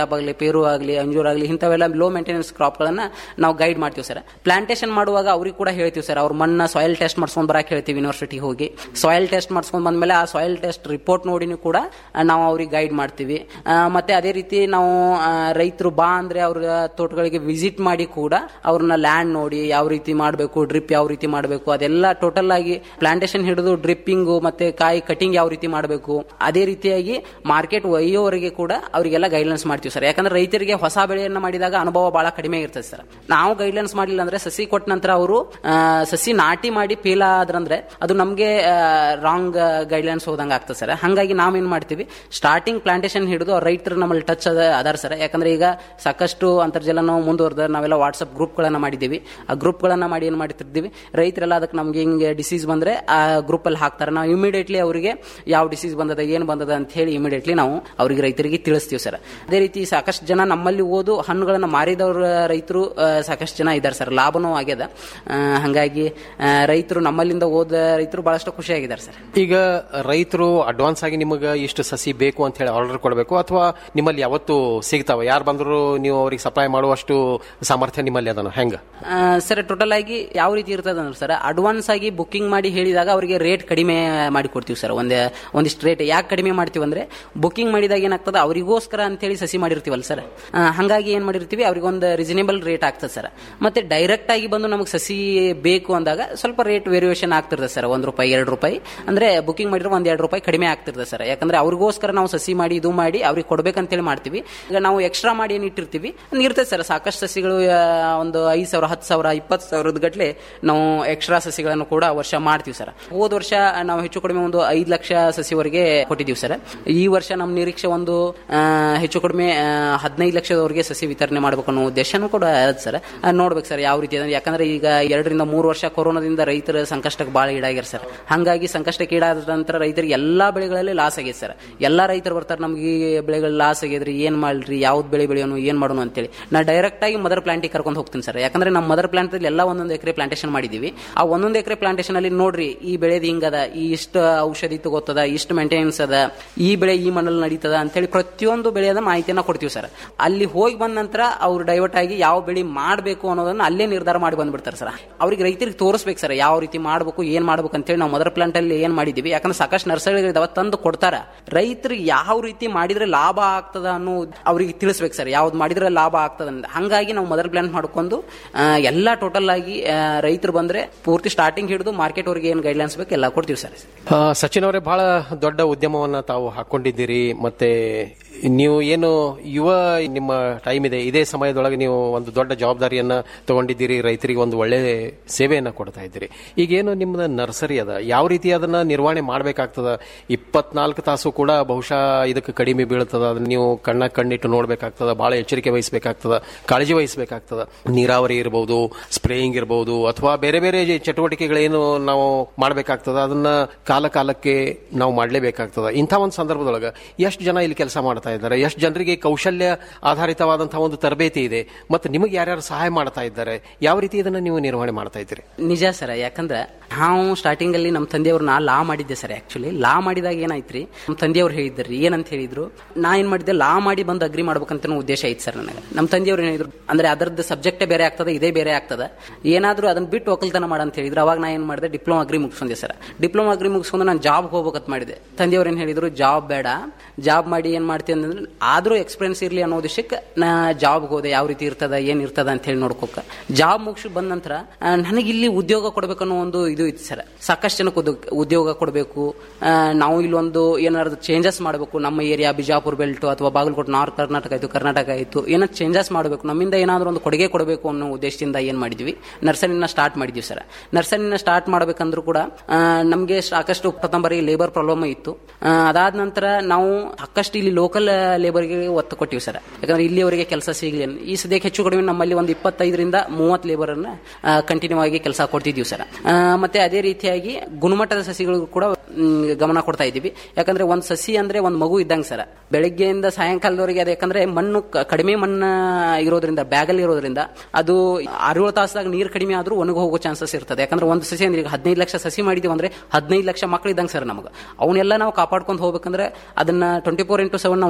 ಗುಲಾಬ್ ಆಗಲಿ ಪೇರು ಆಗಲಿ ಅಂಜೂರ್ ಆಗಲಿ ಇಂಥವೆಲ್ಲ ಲೋ ಮೇಂಟೆನೆನ್ಸ್ ಕ್ರಾಪ್ಗಳನ್ನ ನಾವು ಗೈಡ್ ಮಾಡ್ತೀವಿ ಸರ್ ಪ್ಲಾಂಟೇಶನ್ ಮಾಡುವಾಗ ಅವ್ರಿಗೆ ಕೂಡ ಹೇಳ್ತೀವಿ ಸರ್ ಅವ್ರ ಮಣ್ಣ ಸಾಯಿಲ್ ಟೆಸ್ಟ್ ಮಾಡ್ಸ್ಕೊಂಡ್ ಬರಕ್ಕೆ ಹೇಳ್ತೀವಿ ಯೂನಿವರ್ಸಿಟಿ ಹೋಗಿ ಸಾಯಿಲ್ ಟೆಸ್ಟ್ ಮಾಡ್ಸ್ಕೊಂಡ್ ಬಂದ್ಮೇಲೆ ಆ ಸಾಯಿಲ್ ಟೆಸ್ಟ್ ರಿಪೋರ್ಟ್ ನೋಡಿನೂ ಕೂಡ ಆ, ನಾವು ಅವ್ರಿಗೆ ಗೈಡ್ ಮಾಡ್ತೀವಿ ಆ, ಮತ್ತೆ ಅದೇ ರೀತಿ ನಾವು ರೈತರು ಬಾ ಅಂದ್ರೆ ಅವ್ರ ತೋಟಗಳಿಗೆ ವಿಸಿಟ್ ಮಾಡಿ ಕೂಡ ಅವ್ರನ್ನ ಲ್ಯಾಂಡ್ ನೋಡಿ ಯಾವ ರೀತಿ ಮಾಡಬೇಕು ಡ್ರಿಪ್ ಯಾವ ರೀತಿ ಮಾಡಬೇಕು ಅದೆಲ್ಲ ಟೋಟಲ್ ಆಗಿ ಪ್ಲಾಂಟೇಶನ್ ಹಿಡಿದು ಡ್ರಿಪ್ಪಿಂಗು ಮತ್ತೆ ಕಾಯಿ ಕಟಿಂಗ್ ಯಾವ ರೀತಿ ಮಾಡಬೇಕು ಅದೇ ರೀತಿಯಾಗಿ ಮಾರ್ಕೆಟ್ ಒಯ್ಯೋವರೆಗೆ ಕೂಡ ಅವರಿಗೆಲ್ಲ ಗೈಡ್ಲೈನ್ಸ್ ಮಾಡ್ತೀವಿ ಸರ್ ಯಾಕಂದ್ರೆ ರೈತರಿಗೆ ಹೊಸ ಬೆಳೆಯನ್ನ ಮಾಡಿದಾಗ ಅನುಭವ ಬಹಳ ಕಡಿಮೆ ಇರ್ತದೆ ಸರ್ ನಾವು ಗೈಡ್ಲೈನ್ಸ್ ಮಾಡಿಲ್ಲ ಅಂದ್ರೆ ಸಸಿ ಕೊಟ್ಟ ನಂತರ ಅವರು ಸಸಿ ನಾಟಿ ಮಾಡಿ ಫೇಲ್ ಆದ್ರಂದ್ರೆ ಅದು ನಮಗೆ ರಾಂಗ್ ಗೈಡ್ಲೈನ್ಸ್ ಹೋದಂಗೆ ಆಗ್ತದೆ ಸರ್ ಹಾಗಾಗಿ ನಾವೇನ್ ಮಾಡ್ತೀವಿ ಸ್ಟಾರ್ಟಿಂಗ್ ಪ್ಲಾಂಟೇಶನ್ ಹಿಡಿದು ಅವ್ರ ರೈತರು ನಮ್ಮಲ್ಲಿ ಟಚ್ ಅದ ಅದಾರ ಸರ್ ಯಾಕಂದ್ರೆ ಈಗ ಸಾಕಷ್ಟು ಅಂತರ್ಜಾಲ ಮುಂದುವರೆದ ನಾವೆಲ್ಲ ವಾಟ್ಸಪ್ ಗ್ರೂಪ್ಗಳನ್ನ ಮಾಡಿದ್ದೀವಿ ಆ ಗ್ರೂಪ್ಗಳನ್ನ ಮಾಡಿ ಏನು ಮಾಡ್ತಿರ್ತೀವಿ ರೈತರೆಲ್ಲ ಅದಕ್ಕೆ ನಮ್ಗೆ ಹಿಂಗೆ ಡಿಸೀಸ್ ಬಂದ್ರೆ ಆ ಗ್ರೂಪ್ ಅಲ್ಲಿ ಹಾಕ್ತಾರೆ ನಾವು ಇಮಿಡಿಯೇಟ್ಲಿ ಅವರಿಗೆ ಯಾವ ಡಿಸೀಸ್ ಬಂದದ ಏನು ಬಂದದ ಅಂತ ಹೇಳಿ ಇಮಿಡಿಯೇಟ್ಲಿ ನಾವು ಅವರಿಗೆ ರೈತರಿಗೆ ತಿಳಿಸ್ತೀವಿ ಸರ್ ಅದೇ ರೀತಿ ಸಾಕಷ್ಟು ಜನ ನಮ್ಮಲ್ಲಿ ಓದು ಹಣ್ಣುಗಳನ್ನ ಮಾರಿದವ್ರ ರೈತರು ಸಾಕಷ್ಟು ಜನ ಇದ್ದಾರೆ ಸರ್ ಲಾಭನೂ ಆಗ್ಯದ ಆ, ಹಾಗಾಗಿ ಆ, ರೈತರು ನಮ್ಮಲ್ಲಿಂದ ಓದ ರೈತರು ಬಹಳಷ್ಟು ಖುಷಿಯಾಗಿದ್ದಾರೆ ಸರ್ ಈಗ ರೈತರು ಅಡ್ವಾನ್ಸ್ ಆಗಿ ನಿಮಗೆ ಇಷ್ಟು ಸಸಿ ಬೇಕು ಅಂತ ಹೇಳಿ ಆರ್ಡರ್ ಕೊಡಬೇಕು ಅಥವಾ ನಿಮ್ಮಲ್ಲಿ ಯಾವತ್ತು ಸಿಗ್ತಾವ ಯಾರು ಬಂದ್ರು ನೀವು ಅವ್ರಿಗೆ ಸಪ್ಲೈ ಮಾಡುವಷ್ಟು ಸಾಮರ್ಥ್ಯ ನಿಮ್ಮಲ್ಲಿ ಅದನ್ನ ಹೆಂಗ ಆ, ಸರ್ ಟೋಟಲ್ ಆಗಿ ಯಾವ ರೀತಿ ಇರ್ತದೆ ಅಂದ್ರೆ ಸರ್ ಅಡ್ವಾನ್ಸ್ ಆಗಿ ಬುಕ್ಕಿಂಗ್ ಮಾಡಿ ಹೇಳಿದಾಗ ಅವರಿಗೆ ರೇಟ್ ಕಡಿಮೆ ಮಾಡಿ ಕೊಡ್ತೀವಿ ಸರ್ ಒಂದೇ ಒಂದಿಷ್ಟು ರೇಟ್ ಯಾಕೆ ಕಡಿಮೆ ಮಾಡ್ತೀವಿ ಅಂದ್ರೆ ಬುಕ್ಕಿಂಗ್ ಮಾಡಿದಾಗ ಏನಾಗ್ತದೆ ಅವರಿಗೋಸ್ಕರ ಅಂತೇಳಿ ಸಸಿ ಮಾಡಿರ್ತೀವಲ್ಲ ಸರ್ ಆ, ಹಾಗಾಗಿ ಏನ್ ಮಾಡಿರ್ತೀವಿ ಅವ್ರಿಗೆ ಒಂದು ರೀಸನೇಬಲ್ ರೇಟ್ ಆಗ್ತದೆ ಸರ್ ಮತ್ತೆ ಡೈರೆಕ್ಟ್ ಆಗಿ ಬಂದು ನಮಗೆ ಸಸಿ ಬೇಕು ಅಂದಾಗ ಸ್ವಲ್ಪ ರೇಟ್ ವೇರಿಯೇಷನ್ ಆಗ್ತಿರ್ತದೆ ಸರ್ ಒಂದು ರೂಪಾಯಿ ಎರಡು ರೂಪಾಯಿ ಅಂದ್ರೆ ಬುಕ್ಕಿಂಗ್ ಮಾಡಿದ್ರೆ ಒಂದ್ ಎರಡು ರೂಪಾಯಿ ಕಡಿಮೆ ಆಗ್ತಿರ್ತದೆ ಸರ್ ಯಾಕಂದ್ರೆ ಅವ್ರಿಗೋಸ್ಕರ ನಾವು ಸಸಿ ಮಾಡಿ ಇದು ಮಾಡಿ ಅವ್ರಿಗೆ ಕೊಡ್ಬೇಕಂತೇಳಿ ಮಾಡ್ತೀವಿ ಈಗ ನಾವು ಎಕ್ಸ್ಟ್ರಾ ಮಾಡಿ ಏನು ಇಟ್ಟಿರ್ತೀವಿ ಇರ್ತದೆ ಸರ್ ಸಾಕಷ್ಟು ಸಸಿಗಳು ಆ, ಒಂದು ಐದು ಸಾವಿರ ಹತ್ತು ಸಾವಿರ ಇಪ್ಪತ್ತು ಸಾವಿರದ ಗಟ್ಟಲೆ ನಾವು ಎಕ್ಸ್ಟ್ರಾ ಸಸಿಗಳನ್ನು ಕೂಡ ವರ್ಷ ಮಾಡ್ತೀವಿ ಸರ್ ಹೋದ ವರ್ಷ ನಾವು ಹೆಚ್ಚು ಕಡಿಮೆ ಒಂದು ಐದು ಲಕ್ಷ ಸಸಿವರೆಗೆ ಕೊಟ್ಟಿದ್ದೀವಿ ಸರ್ ಈ ವರ್ಷ ನಮ್ಮ ನಿರೀಕ್ಷೆ ಒಂದು ಆ, ಹೆಚ್ಚು ಕಡಿಮೆ ಹದಿನೈದು ಲಕ್ಷದವರೆಗೆ ಸಸಿ ವಿತರಣೆ ಮಾಡಬೇಕು ಅನ್ನೋ ಉದ್ದೇಶನೂ ಕೂಡ ಅದ ಸರ್ ಆ, ನೋಡ್ಬೇಕು ಸರ್ ಯಾವ ರೀತಿ ಅಂದ್ರೆ ಯಾಕಂದ್ರೆ ಈಗ ಎರಡರಿಂದ ಮೂರು ವರ್ಷ ಕೊರೋನಾದಿಂದ ರೈತರ ಸಂಕಷ್ಟಕ್ಕೆ ಬಹಳ ಈಡಾಗ್ಯಾರ ಸರ್ ಹಾಗಾಗಿ ಸಂಕಷ್ಟಕ್ಕೆ ಈಡಾದ ನಂತರ ರೈತರಿಗೆ ಎಲ್ಲಾ ಬೆಳೆಗಳಲ್ಲಿ ಲಾಸ್ ಆಗೈತೆ ಸರ್ ಎಲ್ಲಾ ರೈತರು ಬರ್ತಾರೆ ನಮ್ಗೆ ಈ ಬೆಳೆಗಳು ಲಾಸ್ ಆಗ್ಯದ್ರಿ ಏನ್ ಮಾಡ್ರಿ ಯಾವ್ದು ಬೆಳೆ ಬೆಳೆಯೋನು ಏನ್ ಮಾಡೋನು ಅಂತೇಳಿ ನಾ ಡೈರೆಕ್ಟ್ ಆಗಿ ಮದರ್ ಪ್ಲಾಂಟಿಗೆ ಕರ್ಕೊಂಡು ಹೋಗ್ತೀನಿ ಸರ್ ಯಾಕಂದ್ರೆ ನಮ್ಮ ಮದರ್ ಪ್ಲಾಂಟ್ ಅಲ್ಲಿ ಎಲ್ಲ ಒಂದೊಂದು ಎಕರೆ ಪ್ಲಾಂಟೇಶನ್ ಮಾಡಿದೀವಿ ಆ ಒಂದೊಂದು ಎಕರೆ ಪ್ಲಾಂಟೇಶನ್ ಅಲ್ಲಿ ನೋಡ್ರಿ ಈ ಬೆಳೆದು ಹಿಂಗದ ಈ ಇಷ್ಟು ಔಷಧಿ ತಗೋತದ ಇಷ್ಟು ಮೇಂಟೆನೆನ್ಸ್ ಅದ ಈ ಬೆಳೆ ಈ ಮಣ್ಣಲ್ಲಿ ನಡೀತದ ಅಂತೇಳಿ ಪ್ರತಿಯೊಂದು ಬೆಳೆಯದ ಮಾಹಿತಿಯನ್ನ ಕೊಡ್ತೀವಿ ಸರ್ ಅಲ್ಲಿ ಹೋಗಿ ಬಂದ ನಂತರ ಅವ್ರು ಡೈವರ್ಟ್ ಆಗಿ ಯಾವ ಬೆಳೆ ಮಾಡಬೇಕು ಅನ್ನೋದನ್ನ ಅಲ್ಲೇ ನಿರ್ಧಾರ ಮಾಡಿ ಬಂದ್ಬಿಡ್ತಾರೆ ಸರ್ ಅವ್ರಿಗೆ ರೈತರಿಗೆ ತೋರಿಸ್ಬೇಕು ಸರ್ ಯಾವ ರೀತಿ ಮಾಡಬೇಕು ಏನ್ ಮಾಡ್ಬೇಕು ಅಂತೇಳಿ ನಾವು ಮದರ್ ಪ್ಲಾಂಟ್ ಅಲ್ಲಿ ಏನ್ ಮಾಡಿದೀವಿ ಯಾಕಂದ್ರೆ ಸಾಕಷ್ಟು ನರ್ಸರಿಗಳಿದಾವ ತಂದು ಕೊಡ್ತಾರ ರೈತರಿಗೆ ಯಾವ ರೀತಿ ಮಾಡಿದ್ರೆ ಲಾಭ ಆಗ್ತದ ಅನ್ನೋ ಅವ್ರಿಗೆ ತಿಳಿಸ್ಬೇಕು ಸರ್ ಯಾವ್ದು ಮಾಡಿದ್ರೆ ಲಾಭ ಆಗ್ತದ ಅಂತ ಹಂಗಾಗಿ ನಾವು ಮದರ್ ಪ್ಲಾಂಟ್ ಮಾಡ್ಕೊಂಡು ಆ, ಎಲ್ಲ ಟೋಟಲ್ ಆಗಿ ಆ, ರೈತರು ಬಂದ್ರೆ ಪೂರ್ತಿ ಸ್ಟಾರ್ಟಿಂಗ್ ಹಿಡಿದು ಮಾರ್ಕೆಟ್ ಅವ್ರಿಗೆ ಏನ್ ಗೈಡ್ಲೈನ್ಸ್ ಬೇಕು ಎಲ್ಲ ಕೊಡ್ತೀವಿ ಸರ್ ಆ, ಸಚಿನ್ ಅವರೇ ಬಹಳ ದೊಡ್ಡ ಉದ್ಯಮವನ್ನ ತಾವು ಹಾಕೊಂಡಿದ್ದೀರಿ ಮತ್ತೆ ನೀವು ಏನು ಯುವ ನಿಮ್ಮ ಟೈಮ್ ಇದೆ ಇದೇ ಸಮಯದೊಳಗೆ ನೀವು ಒಂದು ದೊಡ್ಡ ಜವಾಬ್ದಾರಿಯನ್ನ ತಗೊಂಡಿದ್ದೀರಿ ರೈತರಿಗೆ ಒಂದು ಒಳ್ಳೆ ಸೇವೆಯನ್ನ ಕೊಡ್ತಾ ಇದ್ದೀರಿ ಈಗೇನು ನಿಮ್ಮದ ನರ್ಸರಿ ಅದ ಯಾವ ರೀತಿ ಅದನ್ನ ನಿರ್ವಹಣೆ ಮಾಡಬೇಕಾಗ್ತದ ಇಪ್ಪತ್ನಾಲ್ಕು ತಾಸು ಕೂಡ ಬಹುಶಃ ಇದಕ್ಕೆ ಕಡಿಮೆ ಬೀಳ್ತದ ಅದನ್ನ ನೀವು ಕಣ್ಣ ಕಣ್ಣಿಟ್ಟು ನೋಡ್ಬೇಕಾಗ್ತದ ಬಹಳ ಎಚ್ಚರಿಕೆ ವಹಿಸಬೇಕಾಗ್ತದ ಕಾಳಜಿ ವಹಿಸಬೇಕಾಗ್ತದ ನೀರಾವರಿ ಇರಬಹುದು ಸ್ಪ್ರೇಯಿಂಗ್ ಇರಬಹುದು ಅಥವಾ ಬೇರೆ ಬೇರೆ ಚಟುವಟಿಕೆಗಳೇನು ನಾವು ಮಾಡಬೇಕಾಗ್ತದ ಅದನ್ನ ಕಾಲ ಕಾಲಕ್ಕೆ ನಾವು ಮಾಡಲೇಬೇಕಾಗ್ತದ ಇಂಥ ಒಂದು ಸಂದರ್ಭದೊಳಗೆ ಎಷ್ಟು ಜನ ಇಲ್ಲಿ ಕೆಲಸ ಮಾಡ್ತಾ ಇದ್ದಾರೆ ಎಷ್ಟು ಜನರಿಗೆ ಕೌಶಲ್ಯ ಆಧಾರಿತವಾದಂತಹ ಒಂದು ತರಬೇತಿ ಇದೆ ಮತ್ತು ನಿಮಗೆ ಯಾರ್ಯಾರು ಸಹಾಯ ಮಾಡ್ತಾ ಇದ್ದಾರೆ ಯಾವ ರೀತಿ ಇದನ್ನ ನೀವು ನಿರ್ವಹಣೆ ಮಾಡ್ತಾ ಇದ್ದೀರಿ ನಿಜ ಸರ್ ಯಾಕಂದ್ರೆ ನಾವು ಸ್ಟಾರ್ಟಿಂಗ್ ಅಲ್ಲಿ ನಮ್ಮ ತಂದೆಯವ್ರು ನಾ ಲಾ ಮಾಡಿದ್ದೆ ಸರ್ ಆಕ್ಚುಲಿ ಲಾ ಮಾಡಿದಾಗ ಏನಾಯ್ತ್ರಿ ನಮ್ಮ ತಂದೆಯವ್ರು ಹೇಳಿದ್ರಿ ಏನಂತ ಹೇಳಿದ್ರು ನಾ ಏನ್ ಮಾಡಿದ್ದೆ ಲಾ ಮಾಡಿ ಬಂದು ಅಗ್ರಿ ಮಾಡ್ಬೇಕಂತ ಉದ್ದೇಶ ಐತಿ ಸರ್ ನನಗೆ ನಮ್ಮ ತಂದೆಯವ್ರು ಹೇಳಿದ್ರು ಅಂದ್ರೆ ಅದರದ್ದು ಸಬ್ಜೆಕ್ಟೇ ಬೇರೆ ಆಗ್ತದೆ ಇದೇ ಬೇರೆ ಆಗ್ತದೆ ಏನಾದ್ರೂ ಅದನ್ನ ಬಿಟ್ಟು ಒಕ್ಕಲ್ತನ ಮಾಡ ಅಂತ ಹೇಳಿದ್ರು ಅವಾಗ ನಾ ಏನ್ ಮಾಡಿದೆ ಡಿಪ್ಲೊಮಾ ಅಗ್ರಿ ಮುಗಿಸ್ಕೊಂಡೆ ಸರ್ ಡಿಪ್ಲೊಮಾ ಅಗ್ರಿ ಮುಗಿಸ್ಕೊಂಡು ನಾನು ಜಾಬ್ ಹೋಗ್ಬೇಕಂತ ಮಾಡಿದೆ ತಂದೆಯವ್ರು ಏನ್ ಹೇಳಿದ್ರು ಜಾಬ್ ಬೇಡ ಜಾಬ್ ಮಾಡಿ ಏನ್ ಮಾಡ್ತೀನಿ ಅಂದ್ರೆ ಆದ್ರೂ ಎಕ್ಸ್ಪೀರಿಯನ್ಸ್ ಇರ್ಲಿ ಅನ್ನೋ ಉದ್ದೇಶಕ್ಕೆ ನಾ ಜಾಬ್ಗೆ ಹೋದೆ ಯಾವ ರೀತಿ ಇರ್ತದ ಏನ್ ಇರ್ತದ ಅಂತ ಹೇಳಿ ನೋಡ್ಕೋಕ ಜಾಬ್ ಮುಗಿಸಿ ಬಂದ ನಂತರ ಆ, ನನಗೆ ಇಲ್ಲಿ ಉದ್ಯೋಗ ಕೊಡ್ಬೇಕನ್ನೋ ಒಂದು ಇದು ಇತ್ತು ಸರ್ ಸಾಕಷ್ಟು ಜನಕ್ಕೆ ಉದ್ಯೋಗ- ಉದ್ಯೋಗ ಕೊಡಬೇಕು ನಾವು ಇಲ್ಲೊಂದು ಏನಾದ್ರು ಚೇಂಜಸ್ ಮಾಡಬೇಕು ನಮ್ಮ ಏರಿಯಾ ಬಿಜಾಪುರ ಬೆಲ್ಟ್ ಅಥವಾ ಬಾಗಲಕೋಟೆ ನಾರ್ತ್ ಕರ್ನಾಟಕ ಆಯ್ತು ಕರ್ನಾಟಕ ಆಯ್ತು ಏನೋ ಚೇಂಜಸ್ ಮಾಡಬೇಕು ನಮ್ಮಿಂದ ಏನಾದ್ರು ಒಂದು ಕೊಡುಗೆ ಕೊಡಬೇಕು ಅನ್ನೋ ಉದ್ದೇಶದಿಂದ ಏನ್ ಮಾಡಿದ್ವಿ ನರ್ಸರಿನ ಸ್ಟಾರ್ಟ್ ಮಾಡಿದ್ವಿ ಸರ್ ನರ್ಸರಿನ ಸ್ಟಾರ್ಟ್ ಮಾಡ್ಬೇಕಂದ್ರೂ ಕೂಡ ಆ, ನಮ್ಗೆ ಸಾಕಷ್ಟು ಪ್ರಥಮ ಲೇಬರ್ ಪ್ರಾಬ್ಲಮ್ ಇತ್ತು ಆ, ಅದಾದ ನಂತರ ನಾವು ಸಾಕಷ್ಟು ಇಲ್ಲಿ ಲೋಕಲ್ ಲೇಬರ್ಗೆ ಒತ್ತು ಕೊಟ್ಟಿವಿ ಸರ್ ಯಾಕಂದ್ರೆ ಇಲ್ಲಿಯವರೆಗೆ ಕೆಲಸ ಸಿಗ್ಲಿ ಅಂತ. ಈ ಸದ್ಯಕ್ಕೆ ಹೆಚ್ಚು ಕಡಿಮೆ ನಮ್ಮಲ್ಲಿ ಒಂದು ಇಪ್ಪತ್ತೈದರಿಂದ ಮೂವತ್ತು ಲೇಬರ್ ಅನ್ನ ಕಂಟಿನ್ಯೂ ಆಗಿ ಕೆಲಸ ಕೊಡ್ತಿದ್ದೀವಿ ಸರ್ ಆ, ಮತ್ತೆ ಅದೇ ರೀತಿಯಾಗಿ ಗುಣಮಟ್ಟದ ಸಸಿಗಳಿಗೂ ಕೂಡ ಮ್, ಗಮನ ಕೊಡ್ತಾ ಇದ್ದೀವಿ ಯಾಕಂದ್ರೆ ಒಂದ್ ಸಸಿ ಅಂದ್ರೆ ಒಂದ್ ಮಗು ಇದ್ದಂಗೆ ಸರ್ ಬೆಳಗ್ಗೆಯಿಂದ ಸಾಯಂಕಾಲದವರೆಗೆ ಅದು ಯಾಕಂದ್ರೆ ಮಣ್ಣು ಕ- ಕಡಿಮೆ ಮಣ್ಣು ಇರೋದ್ರಿಂದ ಬ್ಯಾಗಲ್ಲಿ ಇರೋದ್ರಿಂದ ಅದು ಆರೇಳು ತಾಸದಾಗ ನೀರು ಕಡಿಮೆ ಆದ್ರೂ ಒಣಗಿ ಹೋಗೋ ಚಾನ್ಸಸ್ ಇರ್ತದೆ ಯಾಕಂದ್ರೆ ಒಂದು ಸಸಿ ಅಂದ್ರೆ ಈಗ ಹದಿನೈದು ಲಕ್ಷ ಸಸಿ ಮಾಡಿದೀವಿ ಅಂದ್ರೆ ಹದಿನೈದು ಲಕ್ಷ ಮಕ್ಳು ಇದ್ದಂಗೆ ಸರ್ ನಮಗೆ ಅವನ್ನೆಲ್ಲ ನಾವು ಕಾಪಾಡ್ಕೊಂಡು ಹೋಗ್ಬೇಕಂದ್ರೆ ಅದನ್ನ ಟ್ವೆಂಟಿ ಫೋರ್ ಇಂಟು ಸೆವೆನ್ ನಾವು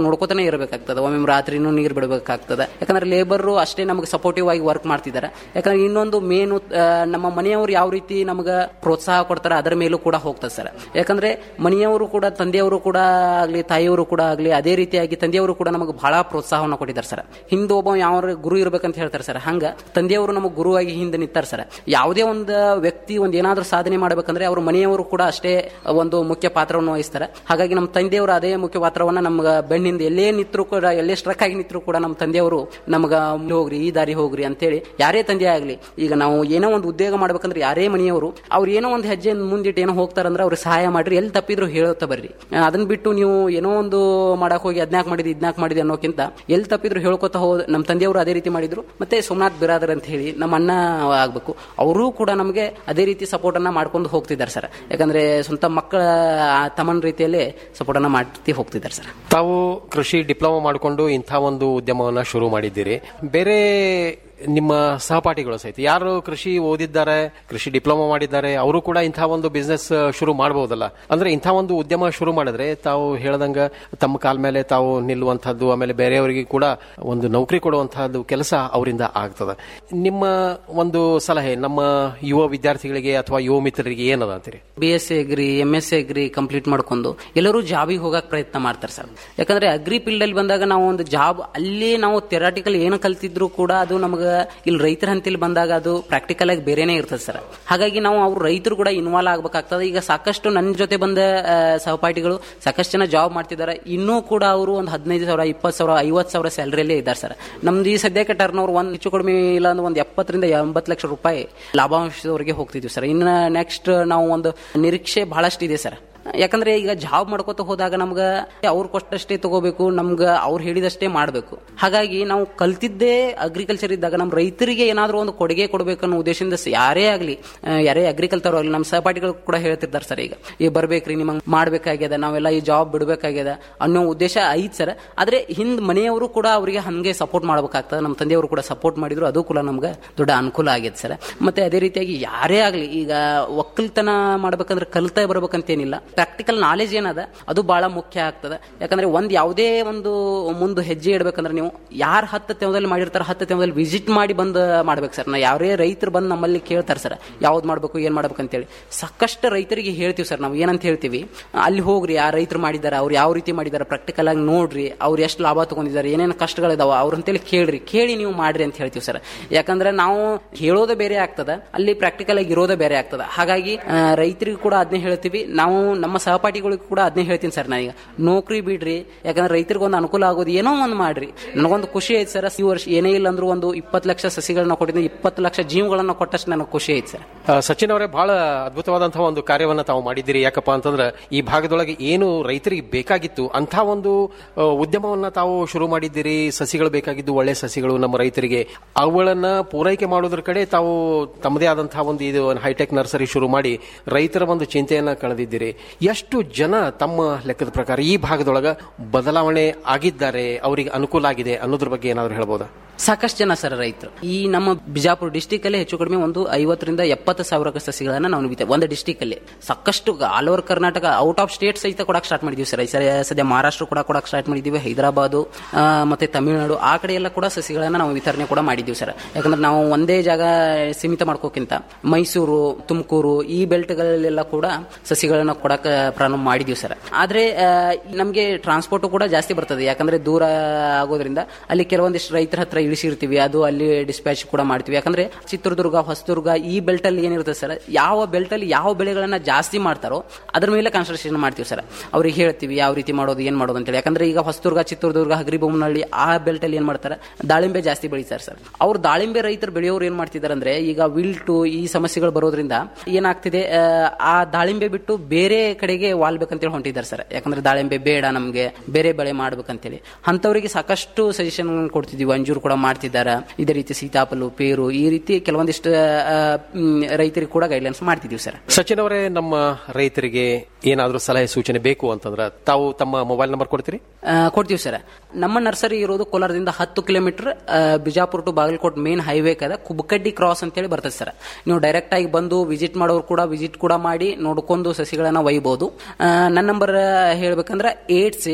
ನೋಡ್ಕೋತಾನೆ ಇರಬೇಕಾಗ್ತದೆ ಒಮ್ಮೆ ರಾತ್ರಿನೂ ನೀರು ಬಿಡಬೇಕಾಗ್ತದೆ ಯಾಕಂದ್ರೆ ಲೇಬರ್ ಅಷ್ಟೇ ನಮಗೆ ಸಪೋರ್ಟಿವ್ ಆಗಿ ವರ್ಕ್ ಮಾಡ್ತಿದ್ದಾರೆ ಯಾಕಂದ್ರೆ ಇನ್ನೊಂದು ಮೇನು ನಮ್ಮ ಮನೆಯವರು ಯಾವ ರೀತಿ ನಮಗೆ ಪ್ರೋತ್ಸಾಹ ಕೊಡ್ತಾರೆ ಅದರ ಮೇಲೂ ಕೂಡ ಹೋಗ್ತದೆ ಸರ್ ಯಾಕಂದ್ರೆ ಮನೆಯವರು ಕೂಡ ತಂದೆಯವರು ಕೂಡ ಆಗ್ಲಿ ತಾಯಿಯವರು ಕೂಡ ಆಗ್ಲಿ ಅದೇ ರೀತಿಯಾಗಿ ತಂದೆಯವರು ಕೂಡ ನಮಗೆ ಬಹಳ ಪ್ರೋತ್ಸಾಹವನ್ನು ಕೊಟ್ಟಿದ್ದಾರೆ ಸರ್ ಹಿಂದೆ ಒಬ್ಬ ಯಾವ ಗುರು ಇರ್ಬೇಕಂತ ಹೇಳ್ತಾರೆ ಸರ್ ಹಂಗ ತಂದೆಯವರು ನಮಗೆ ಗುರುವಾಗಿ ಹಿಂದೆ ನಿಂತಾರೆ ಸರ್ ಯಾವುದೇ ಒಂದು ವ್ಯಕ್ತಿ ಒಂದು ಏನಾದ್ರೂ ಸಾಧನೆ ಮಾಡಬೇಕಂದ್ರೆ ಅವ್ರ ಮನೆಯವರು ಕೂಡ ಅಷ್ಟೇ ಒಂದು ಮುಖ್ಯ ಪಾತ್ರವನ್ನು ವಹಿಸ್ತಾರೆ ಹಾಗಾಗಿ ನಮ್ಮ ತಂದೆಯವರು ಅದೇ ಮುಖ್ಯ ಪಾತ್ರವನ್ನ ನಮ್ಗೆ ಬೆನ್ನಿಂದ ಎಲ್ಲೇ ನಿಂತರೂ ಕೂಡ ಎಲ್ಲೇ ಸ್ಟ್ರಕ್ ಆಗಿ ನಿಂತರೂ ಕೂಡ ನಮ್ಮ ತಂದೆಯವರು ನಮ್ಗ ಇಲ್ಲಿ ಹೋಗ್ರಿ ಈ ದಾರಿ ಹೋಗ್ರಿ ಅಂತೇಳಿ ಯಾರೇ ತಂದೆ ಆಗಲಿ ಈಗ ನಾವು ಏನೋ ಒಂದು ಉದ್ಯೋಗ ಮಾಡ್ಬೇಕಂದ್ರೆ ಯಾರೇ ಮನೆಯವರು ಅವ್ರು ಏನೋ ಒಂದು ಹೆಜ್ಜೆ ಮುಂದಿಟ್ಟು ಏನೋ ಹೋಗ್ತಾರಂದ್ರೆ ಅವ್ರಿಗೆ ಸಹಾಯ ಮಾಡ್ರಿ ಎಲ್ಲಿ ತಪ್ಪಿದ್ರು ಹೇಳುತ್ತಾ ಬರ್ರಿ ಆ, ಅದನ್ನ ಬಿಟ್ಟು ನೀವು ಏನೋ ಒಂದು ಮಾಡಕ್ ಹೋಗಿ ಅದ್ನಾಕ್ ಮಾಡಿದಿ ಇದ್ನಾಕ್ ಮಾಡಿದೆ ಅನ್ನೋಕ್ಕಿಂತ ಎಲ್ಲಿ ತಪ್ಪಿದ್ರು ಹೇಳ್ಕೊತಾ ಹೋದ ನಮ್ಮ ತಂದೆಯವರು ಅದೇ ರೀತಿ ಮಾಡಿದ್ರು ಮತ್ತೆ ಸೋಮನಾಥ್ ಬಿರಾದರ್ ಅಂತ ಹೇಳಿ ನಮ್ಮ ಅಣ್ಣ ಆಗ್ಬೇಕು ಅವರು ಕೂಡ ನಮಗೆ ಅದೇ ರೀತಿ ಸಪೋರ್ಟ್ ಅನ್ನ ಮಾಡ್ಕೊಂಡು ಹೋಗ್ತಿದ್ದಾರೆ ಸರ್ ಯಾಕಂದ್ರೆ ಸ್ವಂತ ಮಕ್ಕಳ ಆ ತಮ್ಮನ ರೀತಿಯಲ್ಲೇ ಸಪೋರ್ಟ್ ಅನ್ನ ಮಾಡ್ತಿ ಹೋಗ್ತಿದ್ದಾರೆ ಸರ್ ತಾವು ಕೃಷಿ ಡಿಪ್ಲೊಮಾ ಮಾಡಿಕೊಂಡು ಇಂಥ ಒಂದು ಉದ್ಯಮವನ್ನ ಶುರು ಮಾಡಿದ್ದೀರಿ ಬೇರೆ ನಿಮ್ಮ ಸಹಪಾಠಿಗಳು ಸಹಿತ ಯಾರು ಕೃಷಿ ಓದಿದ್ದಾರೆ ಕೃಷಿ ಡಿಪ್ಲೊಮಾ ಮಾಡಿದ್ದಾರೆ ಅವರು ಕೂಡ ಇಂಥ ಒಂದು ಬಿಸ್ನೆಸ್ ಶುರು ಮಾಡಬಹುದಲ್ಲ ಅಂದ್ರೆ ಇಂಥ ಒಂದು ಉದ್ಯಮ ಶುರು ಮಾಡಿದ್ರೆ ತಾವು ಹೇಳ್ದಂಗ ತಮ್ಮ ಕಾಲ ಮೇಲೆ ತಾವು ನಿಲ್ಲುವಂತಹದ್ದು ಆಮೇಲೆ ಬೇರೆಯವರಿಗೆ ಕೂಡ ಒಂದು ನೌಕರಿ ಕೊಡುವಂತಹದ್ದು ಕೆಲಸ ಅವರಿಂದ ಆಗ್ತದೆ ನಿಮ್ಮ ಒಂದು ಸಲಹೆ ನಮ್ಮ ಯುವ ವಿದ್ಯಾರ್ಥಿಗಳಿಗೆ ಅಥವಾ ಯುವ ಮಿತ್ರರಿಗೆ ಏನದ ಅಂತೀರಿ B S C agri M S C agri complete ಮಾಡ್ಕೊಂಡು ಎಲ್ಲರೂ ಜಾಬಿಗೆ ಹೋಗಕ್ ಪ್ರಯತ್ನ ಮಾಡ್ತಾರೆ ಸರ್ ಯಾಕಂದ್ರೆ ಅಗ್ರಿ ಫೀಲ್ಡ್ ಅಲ್ಲಿ ಬಂದಾಗ ನಾವು ಒಂದು ಜಾಬ್ ಅಲ್ಲಿ ನಾವು ಥೆರಾಟಿಕಲ್ ಏನು ಕಲ್ತಿದ್ರು ಕೂಡ ಅದು ನಮಗೆ ಇಲ್ಲಿ ರೈತರ ಹಂತಲ್ಲಿ ಬಂದಾಗ ಅದು ಪ್ರಾಕ್ಟಿಕಲ್ ಆಗಿ ಬೇರೆನೇ ಇರ್ತದೆ ಸರ್ ಹಾಗಾಗಿ ನಾವು ಅವ್ರು ರೈತರು ಕೂಡ ಇನ್ವಾಲ್ವ್ ಆಗ್ಬೇಕಾಗ್ತದೆ ಈಗ ಸಾಕಷ್ಟು ನನ್ನ ಜೊತೆ ಬಂದ ಆ, ಸಹಪಾಠಿಗಳು ಸಾಕಷ್ಟು ಜನ ಜಾಬ್ ಮಾಡ್ತಿದ್ದಾರೆ ಇನ್ನೂ ಕೂಡ ಅವರು ಒಂದು ಹದಿನೈದು ಸಾವಿರ ಇಪ್ಪತ್ತು ಸಾವಿರ ಐವತ್ತು ಸಾವಿರ ಸ್ಯಾಲರಿಯಲ್ಲೇ ಇದ್ದಾರೆ ಸರ್ ನಮ್ದು ಈ ಸದ್ಯಕ್ಕೆ ಟರ್ನ್ ಓವರ್ ಒಂದು ಹೆಚ್ಚು ಕಡಿಮೆ ಇಲ್ಲ ಅಂದ್ರೆ ಒಂದು ಎಪ್ಪತ್ತರಿಂದ ಎಂಬತ್ತು ಲಕ್ಷ ರೂಪಾಯಿ ಲಾಭಾಂಶದವರೆಗೆ ಹೋಗ್ತಿದ್ವಿ ಸರ್ ಇನ್ನು ನೆಕ್ಸ್ಟ್ ನಾವು ಒಂದು ನಿರೀಕ್ಷೆ ಬಹಳಷ್ಟು ಇದೆ ಸರ್ ಯಾಕಂದ್ರೆ ಈಗ ಜಾಬ್ ಮಾಡ್ಕೋತ ಹೋದಾಗ ನಮ್ಗ ಅವ್ರು ಕೊಟ್ಟಷ್ಟೇ ತಗೋಬೇಕು ನಮ್ಗ ಅವ್ರು ಹೇಳಿದಷ್ಟೇ ಮಾಡಬೇಕು ಹಾಗಾಗಿ ನಾವು ಕಲ್ತಿದ್ದೇ ಅಗ್ರಿಕಲ್ಚರ್ ಇದ್ದಾಗ ನಮ್ಮ ರೈತರಿಗೆ ಏನಾದರೂ ಒಂದು ಕೊಡುಗೆ ಕೊಡಬೇಕು ಅನ್ನೋ ಉದ್ದೇಶದಿಂದ ಸ- ಯಾರೇ ಆಗಲಿ ಯಾರೇ ಅಗ್ರಿಕಲ್ಚರ್ ಆಗಲಿ ನಮ್ಮ ಸಹಪಾಠಿಗಳು ಕೂಡ ಹೇಳ್ತಿರ್ತಾರೆ ಸರ್ ಈಗ ಈ ಬರ್ಬೇಕ್ರಿ ನಿಮಗೆ ಮಾಡ್ಬೇಕಾಗ್ಯದ ನಾವೆಲ್ಲ ಈ ಜಾಬ್ ಬಿಡಬೇಕಾಗ್ಯದ ಅನ್ನೋ ಉದ್ದೇಶ ಐತ್ ಸರ್ ಆದ್ರೆ ಹಿಂದ್ ಮನೆಯವರು ಕೂಡ ಅವರಿಗೆ ಹಂಗೆ ಸಪೋರ್ಟ್ ಮಾಡ್ಬೇಕಾಗ್ತದೆ ನಮ್ಮ ತಂದೆಯವರು ಕೂಡ ಸಪೋರ್ಟ್ ಮಾಡಿದ್ರು ಅದು ಕೂಡ ನಮ್ಗೆ ದೊಡ್ಡ ಅನುಕೂಲ ಆಗೈತೆ ಸರ್ ಮತ್ತೆ ಅದೇ ರೀತಿಯಾಗಿ ಯಾರೇ ಆಗಲಿ ಈಗ ಒಕ್ಕಲ್ತನ ಮಾಡ್ಬೇಕಂದ್ರೆ ಕಲ್ತಾ ಬರ್ಬೇಕಂತೇನಿಲ್ಲ ಪ್ರಾಕ್ಟಿಕಲ್ ನಾಲೆಜ್ ಏನದ ಅದು ಬಹಳ ಮುಖ್ಯ ಆಗ್ತದೆ ಯಾಕಂದ್ರೆ ಒಂದ್ ಯಾವುದೇ ಒಂದು ಮುಂದೆ ಹೆಜ್ಜೆ ಇಡ್ಬೇಕಂದ್ರೆ ನೀವು ಯಾರು ಹತ್ತು ತೆವದಲ್ಲಿ ಮಾಡಿರ್ತಾರೆ ಹತ್ತು ತೆವದಲ್ಲಿ ವಿಸಿಟ್ ಮಾಡಿ ಬಂದು ಮಾಡ್ಬೇಕು ಸರ್ ನಾ ಯಾರೇ ರೈತರು ಬಂದು ನಮ್ಮಲ್ಲಿ ಕೇಳ್ತಾರೆ ಸರ್ ಯಾವ್ದು ಮಾಡ್ಬೇಕು ಏನ್ ಮಾಡ್ಬೇಕು ಅಂತೇಳಿ ಸಾಕಷ್ಟು ರೈತರಿಗೆ ಹೇಳ್ತೀವಿ ಸರ್ ನಾವು ಏನಂತ ಹೇಳ್ತೀವಿ ಅಲ್ಲಿ ಹೋಗ್ರಿ ಆ ರೈತರು ಮಾಡಿದ್ದಾರೆ ಅವ್ರು ಯಾವ ರೀತಿ ಮಾಡಿದ್ದಾರೆ ಪ್ರಾಕ್ಟಿಕಲ್ ಆಗಿ ನೋಡ್ರಿ ಅವ್ರು ಎಷ್ಟು ಲಾಭ ತಗೊಂಡಿದ್ದಾರೆ ಏನೇನು ಕಷ್ಟಗಳಿದಾವ ಅವ್ರ ಅಂತೇಳಿ ಕೇಳ್ರಿ ಕೇಳಿ ನೀವು ಮಾಡ್ರಿ ಅಂತ ಹೇಳ್ತೀವಿ ಸರ್ ಯಾಕಂದ್ರೆ ನಾವು ಹೇಳೋದೇ ಬೇರೆ ಆಗ್ತದ ಅಲ್ಲಿ ಪ್ರಾಕ್ಟಿಕಲ್ ಆಗಿ ಇರೋದೇ ಬೇರೆ ಆಗ್ತದ ಹಾಗಾಗಿ ಆ, ರೈತರಿಗೂ ಕೂಡ ಅದನ್ನೇ ಹೇಳ್ತೀವಿ ನಾವು ನಮ್ಮ ಸಹಪಾಠಿಗಳಿಗೂ ಕೂಡ ಅದನ್ನೇ ಹೇಳ್ತೀನಿ ಸರ್ ನಾನೀಗ ನೌಕರಿ ಬಿಡ್ರಿ ಯಾಕಂದ್ರೆ ರೈತರಿಗೆ ಒಂದು ಅನುಕೂಲ ಆಗೋದು ಏನೋ ಒಂದು ಮಾಡ್ರಿ ನನಗೊಂದು ಖುಷಿ ಐತೆ ಸರ್ ಈ ವರ್ಷ ಏನೇ ಇಲ್ಲ ಅಂದ್ರೂ ಒಂದು ಇಪ್ಪತ್ತು ಲಕ್ಷ ಸಸಿಗಳನ್ನ ಕೊಟ್ಟಿದ್ದೀನಿ ಇಪ್ಪತ್ತು ಲಕ್ಷ ಜೀವಗಳನ್ನ ಕೊಟ್ಟಷ್ಟು ನನಗೆ ಖುಷಿ ಐತೆ ಸರ್ ಆ, ಸಚಿನ್ ಅವರೇ ಬಹಳ ಅದ್ಭುತವಾದಂತಹ ಒಂದು ಕಾರ್ಯವನ್ನ ತಾವು ಮಾಡಿದ್ದೀರಿ ಯಾಕಪ್ಪ ಅಂತಂದ್ರೆ ಈ ಭಾಗದೊಳಗೆ ಏನು ರೈತರಿಗೆ ಬೇಕಾಗಿತ್ತು ಅಂತ ಒಂದು ಆ, ಉದ್ಯಮವನ್ನ ತಾವು ಶುರು ಮಾಡಿದ್ದೀರಿ ಸಸಿಗಳು ಬೇಕಾಗಿದ್ದು ಒಳ್ಳೆ ಸಸಿಗಳು ನಮ್ಮ ರೈತರಿಗೆ ಅವುಗಳನ್ನ ಪೂರೈಕೆ ಮಾಡೋದ್ರ ಕಡೆ ತಾವು ತಮ್ಮದೇ ಆದಂತಹ ಒಂದು ಇದು ಹೈಟೆಕ್ ನರ್ಸರಿ ಶುರು ಮಾಡಿ ರೈತರ ಒಂದು ಚಿಂತೆಯನ್ನ ಕಳೆದಿದ್ದೀರಿ ಎಷ್ಟು ಜನ ತಮ್ಮ ಲೆಕ್ಕದ ಪ್ರಕಾರ ಈ ಭಾಗದೊಳಗ ಬದಲಾವಣೆ ಆಗಿದ್ದಾರೆ ಅವರಿಗೆ ಅನುಕೂಲ ಆಗಿದೆ ಅನ್ನೋದ್ರ ಬಗ್ಗೆ ಏನಾದ್ರು ಹೇಳ್ಬೋದಾ ಸಾಕಷ್ಟು ಜನ ಸರ್ ರೈತರು ಈ ನಮ್ಮ ಬಿಜಾಪುರ ಡಿಸ್ಟಿಕ್ ಅಲ್ಲಿ ಹೆಚ್ಚು ಕಡಿಮೆ ಒಂದು ಐವತ್ತರಿಂದ ಎಪ್ಪತ್ತು ಸಾವಿರ ಸಸಿಗಳನ್ನ ನಾವು ನುಡಿತೇವೆ ಒಂದು ಡಿಸ್ಟಿಕ್ ಅಲ್ಲಿ ಸಾಕಷ್ಟು all over Karnataka out of state ಸಹಿತ ಕೊಡಕ್ ಸ್ಟಾರ್ಟ್ ಮಾಡಿದೀವಿ ಸರ್ ಈ ಸರಿ ಸದ್ಯ ಮಹಾರಾಷ್ಟ್ರ ಕೂಡ ಕೊಡಕ್ ಸ್ಟಾರ್ಟ್ ಮಾಡಿದೀವಿ ಹೈದರಾಬಾದು ಆ, ಮತ್ತೆ ತಮಿಳುನಾಡು ಆ ಕಡೆ ಎಲ್ಲ ಕೂಡ ಸಸಿಗಳನ್ನ ನಾವು ವಿತರಣೆ ಕೂಡ ಮಾಡಿದೀವಿ ಸರ್ ಯಾಕಂದ್ರೆ ನಾವು ಒಂದೇ ಜಾಗ ಸೀಮಿತ ಮಾಡ್ಕೋಕ್ಕಿಂತ ಮೈಸೂರು ತುಮಕೂರು ಈ ಬೆಲ್ಟ್ಗಳಲ್ಲೆಲ್ಲ ಕೂಡ ಸಸಿಗಳನ್ನ ಕೊಡಕ್ ಪ್ರಾರಂಭ ಮಾಡಿದೀವಿ ಸರ್ ಆದ್ರೆ ಆ, ನಮ್ಗೆ ಟ್ರಾನ್ಸ್ಪೋರ್ಟ್ ಕೂಡ ಜಾಸ್ತಿ ಬರ್ತದೆ ಯಾಕಂದ್ರೆ ದೂರ ಆಗೋದ್ರಿಂದ ಅಲ್ಲಿ ಕೆಲವೊಂದಿಷ್ಟು ರೈತರ ಹತ್ರ ಇಳಿಸಿರ್ತೀವಿ ಅದು ಅಲ್ಲಿ ಡಿಸ್ಪ್ಯಾಚ್ ಕೂಡ ಮಾಡ್ತೀವಿ ಯಾಕಂದ್ರೆ ಚಿತ್ರದುರ್ಗ ಹೊಸದುರ್ಗ ಈ ಬೆಲ್ಟ್ ಅಲ್ಲಿ ಏನಿರುತ್ತೆ ಸರ್ ಯಾವ ಬೆಲ್ಟ್ ಅಲ್ಲಿ ಯಾವ ಬೆಳೆಗಳನ್ನ ಜಾಸ್ತಿ ಮಾಡ್ತಾರೋ ಅದ್ರ ಮೇಲೆ ಕಾನ್ಸಂಟ್ರೇಷನ್ ಮಾಡ್ತೀವಿ ಸರ್ ಅವ್ರಿಗೆ ಹೇಳ್ತೀವಿ ಯಾವ ರೀತಿ ಮಾಡೋದು ಏನ್ ಮಾಡೋದು ಅಂತೇಳಿ ಯಾಕಂದ್ರೆ ಈಗ ಹೊಸದುರ್ಗ ಚಿತ್ರದುರ್ಗ ಹಗರಿಬೊಮ್ಮನಹಳ್ಳಿ ಆ ಬೆಲ್ಟ್ ಅಲ್ಲಿ ಏನ್ ಮಾಡ್ತಾರೆ ದಾಳಿಂಬೆ ಜಾಸ್ತಿ ಬೆಳೀತಾರೆ ಸರ್ ಅವ್ರು ದಾಳಿಂಬೆ ರೈತರು ಬೆಳೆಯೋರು ಏನ್ ಮಾಡ್ತಿದ್ದಾರೆ ಅಂದ್ರೆ ಈಗ ವಿಲ್ಟು ಈ ಸಮಸ್ಯೆಗಳು ಬರೋದ್ರಿಂದ ಏನಾಗ್ತಿದೆ ಆ, ಆ ದಾಳಿಂಬೆ ಬಿಟ್ಟು ಬೇರೆ ಕಡೆಗೆ ವಾಲ್ಬೇಕಂತೇಳಿ ಹೊಂಟಿದ್ದಾರೆ ಸರ್ ಯಾಕಂದ್ರೆ ದಾಳಿಂಬೆ ಬೇಡ ನಮ್ಗೆ ಬೇರೆ ಬೆಳೆ ಮಾಡ್ಬೇಕಂತೇಳಿ ಅಂತವರಿಗೆ ಸಾಕಷ್ಟು ಸಜೆಷನ್ ಕೊಡ್ತಿದೀವಿ ಅಂಜೂರು ಕೂಡ ಮಾಡ್ತಿದ್ದಾರೆ ಇದೇ ರೀತಿ ಸೀತಾಫಲು ಪೇರು ಈ ರೀತಿ ಕೆಲವೊಂದಿಷ್ಟು ಆ, ಮ್, ರೈತರಿಗೆ ಕೂಡ ಗೈಡ್ಲೈನ್ಸ್ ಮಾಡ್ತಿದೀವಿ ಸರ್ ಸಚಿನ್ ಅವರೇ ನಮ್ಮ ರೈತರಿಗೆ ಏನಾದರೂ ಸಲಹೆ ಸೂಚನೆ ಬೇಕು ಅಂತಂದ್ರೆ ತಾವು ತಮ್ಮ ಮೊಬೈಲ್ ನಂಬರ್ ಕೊಡ್ತೀರಿ ಆ, ಕೊಡ್ತೀವಿ ಸರ್ ನಮ್ಮ ನರ್ಸರಿ ಇರೋದು ಕೋಲಾರದಿಂದ ಹತ್ತು kilometre Bijapur to Bagalkot main highway ಕದ ಕುಬಕಡ್ಡಿ ಕ್ರಾಸ್ ಅಂತೇಳಿ ಬರ್ತದೆ ಸರ್ ನೀವು ಡೈರೆಕ್ಟ್ ಆಗಿ ಬಂದು ವಿಸಿಟ್ ಮಾಡೋರು ಕೂಡ ವಿಸಿಟ್ ಕೂಡ ಮಾಡಿ ನೋಡ್ಕೊಂಡು ಸಸಿಗಳನ್ನ ಒಯ್ಬಹುದು ಆ, ನನ್ನ ನಂಬರ್ ಹೇಳ್ಬೇಕಂದ್ರೆ eight six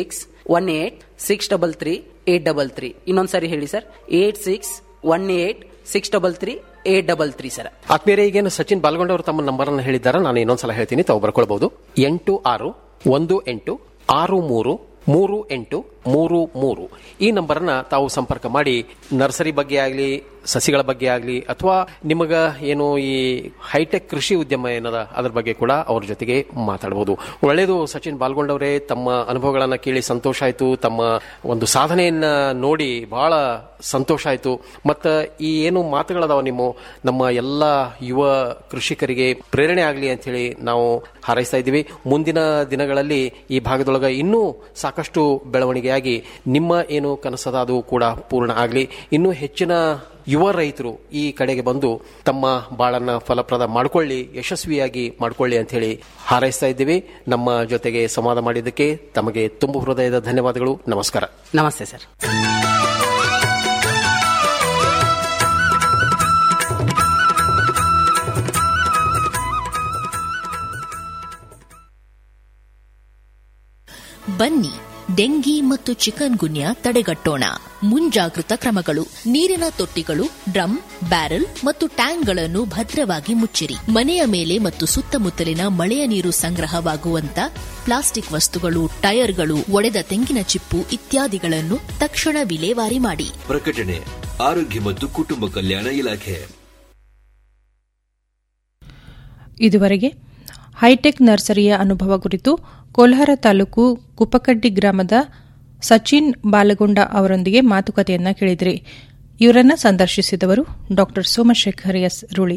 one eight six double three eight double three ಇನ್ನೊಂದ್ಸರಿ ಹೇಳಿ sir eight six one eight six double three eight double three sir ಆತ್ಮೀಯರೇ ಈಗೇನು ಸಚಿನ್ ಬಾಲ್ಗೊಂಡ್ ಅವರು ತಮ್ಮ ನಂಬರ್ ಅನ್ನು ಹೇಳಿದ್ದಾರೆ ನಾನು ಇನ್ನೊಂದ್ಸಲ ಹೇಳ್ತೀನಿ ತಾವು ಬರ್ಕೊಳ್ಬಹುದು ಎಂಟು ಆರು ಒಂದು ಎಂಟು ಆರು ಮೂರು ಮೂರು ಎಂಟು ಮೂರು ಮೂರು ಈ ನಂಬರ್ನ ತಾವು ಸಂಪರ್ಕ ಮಾಡಿ ನರ್ಸರಿ ಬಗ್ಗೆ ಆಗಲಿ ಸಸಿಗಳ ಬಗ್ಗೆ ಆಗಲಿ ಅಥವಾ ನಿಮಗ ಏನು ಈ ಹೈಟೆಕ್ ಕೃಷಿ ಉದ್ಯಮ ಏನದ ಅದ್ರ ಬಗ್ಗೆ ಕೂಡ ಅವ್ರ ಜೊತೆಗೆ ಮಾತಾಡಬಹುದು ಒಳ್ಳೆಯದು ಸಚಿನ್ ಬಾಲ್ಗೊಂಡವರೇ ತಮ್ಮ ಅನುಭವಗಳನ್ನ ಕೇಳಿ ಸಂತೋಷ ಆಯ್ತು ತಮ್ಮ ಒಂದು ಸಾಧನೆಯನ್ನ ನೋಡಿ ಬಹಳ ಸಂತೋಷ ಆಯ್ತು ಮತ್ತ ಈ ಏನು ಮಾತುಗಳದಾವ ನಿಮ್ಮ ನಮ್ಮ ಎಲ್ಲ ಯುವ ಕೃಷಿಕರಿಗೆ ಪ್ರೇರಣೆ ಆಗಲಿ ಅಂತ ಹೇಳಿ ನಾವು ಹಾರೈಸ್ತಾ ಇದ್ದೀವಿ ಮುಂದಿನ ದಿನಗಳಲ್ಲಿ ಈ ಭಾಗದೊಳಗ ಇನ್ನೂ ಸಾಕಷ್ಟು ಬೆಳವಣಿಗೆಯಾಗಿ ನಿಮ್ಮ ಏನು ಕನಸದ ಅದು ಕೂಡ ಪೂರ್ಣ ಆಗಲಿ ಇನ್ನೂ ಹೆಚ್ಚಿನ ಯುವ ರೈತರು ಈ ಕಡೆಗೆ ಬಂದು ತಮ್ಮ ಬಾಳನ್ನ ಫಲಪ್ರದ ಮಾಡ್ಕೊಳ್ಳಿ ಯಶಸ್ವಿಯಾಗಿ ಮಾಡ್ಕೊಳ್ಳಿ ಅಂತ ಹೇಳಿ ಹಾರೈಸ್ತಾ ಇದ್ದೀವಿ ನಮ್ಮ ಜೊತೆಗೆ ಸಂವಾದ ಮಾಡಿದ್ದಕ್ಕೆ ತಮಗೆ ತುಂಬು ಹೃದಯದ ಧನ್ಯವಾದಗಳು ನಮಸ್ಕಾರ ನಮಸ್ತೆ ಸರ್ ಬನ್ನಿ ಡೆಂಗಿ ಮತ್ತು ಚಿಕನ್ ಗುನ್ಯಾ ತಡೆಗಟ್ಟೋಣ ಮುಂಜಾಗೃತ ಕ್ರಮಗಳು ನೀರಿನ ತೊಟ್ಟಿಗಳು ಡ್ರಮ್ ಬ್ಯಾರೆಲ್ ಮತ್ತು ಟ್ಯಾಂಕ್ಗಳನ್ನು ಭದ್ರವಾಗಿ ಮುಚ್ಚಿರಿ ಮನೆಯ ಮೇಲೆ ಮತ್ತು ಸುತ್ತಮುತ್ತಲಿನ ಮಳೆಯ ನೀರು ಸಂಗ್ರಹವಾಗುವಂತ ಪ್ಲಾಸ್ಟಿಕ್ ವಸ್ತುಗಳು ಟೈರ್ಗಳು ಒಡೆದ ತೆಂಗಿನ ಚಿಪ್ಪು ಇತ್ಯಾದಿಗಳನ್ನು ತಕ್ಷಣ ವಿಲೇವಾರಿ ಮಾಡಿ ಪ್ರಕಟಣೆ ಆರೋಗ್ಯ ಮತ್ತು ಕುಟುಂಬ ಕಲ್ಯಾಣ ಇಲಾಖೆ ಇದುವರೆಗೆ ಹೈಟೆಕ್ ನರ್ಸರಿಯ ಅನುಭವ ಕುರಿತು ಕೋಲ್ಹಾರ ತಾಲೂಕು ಕುಪ್ಪಕಡ್ಡಿ ಗ್ರಾಮದ ಸಚಿನ್ ಬಾಲಗೊಂಡ ಅವರೊಂದಿಗೆ ಮಾತುಕತೆಯನ್ನ ಕೇಳಿದ್ರಿ ಇವರನ್ನ ಸಂದರ್ಶಿಸಿದವರು ಡಾ ಸೋಮಶೇಖರ್ ಎಸ್ ರೂಳಿ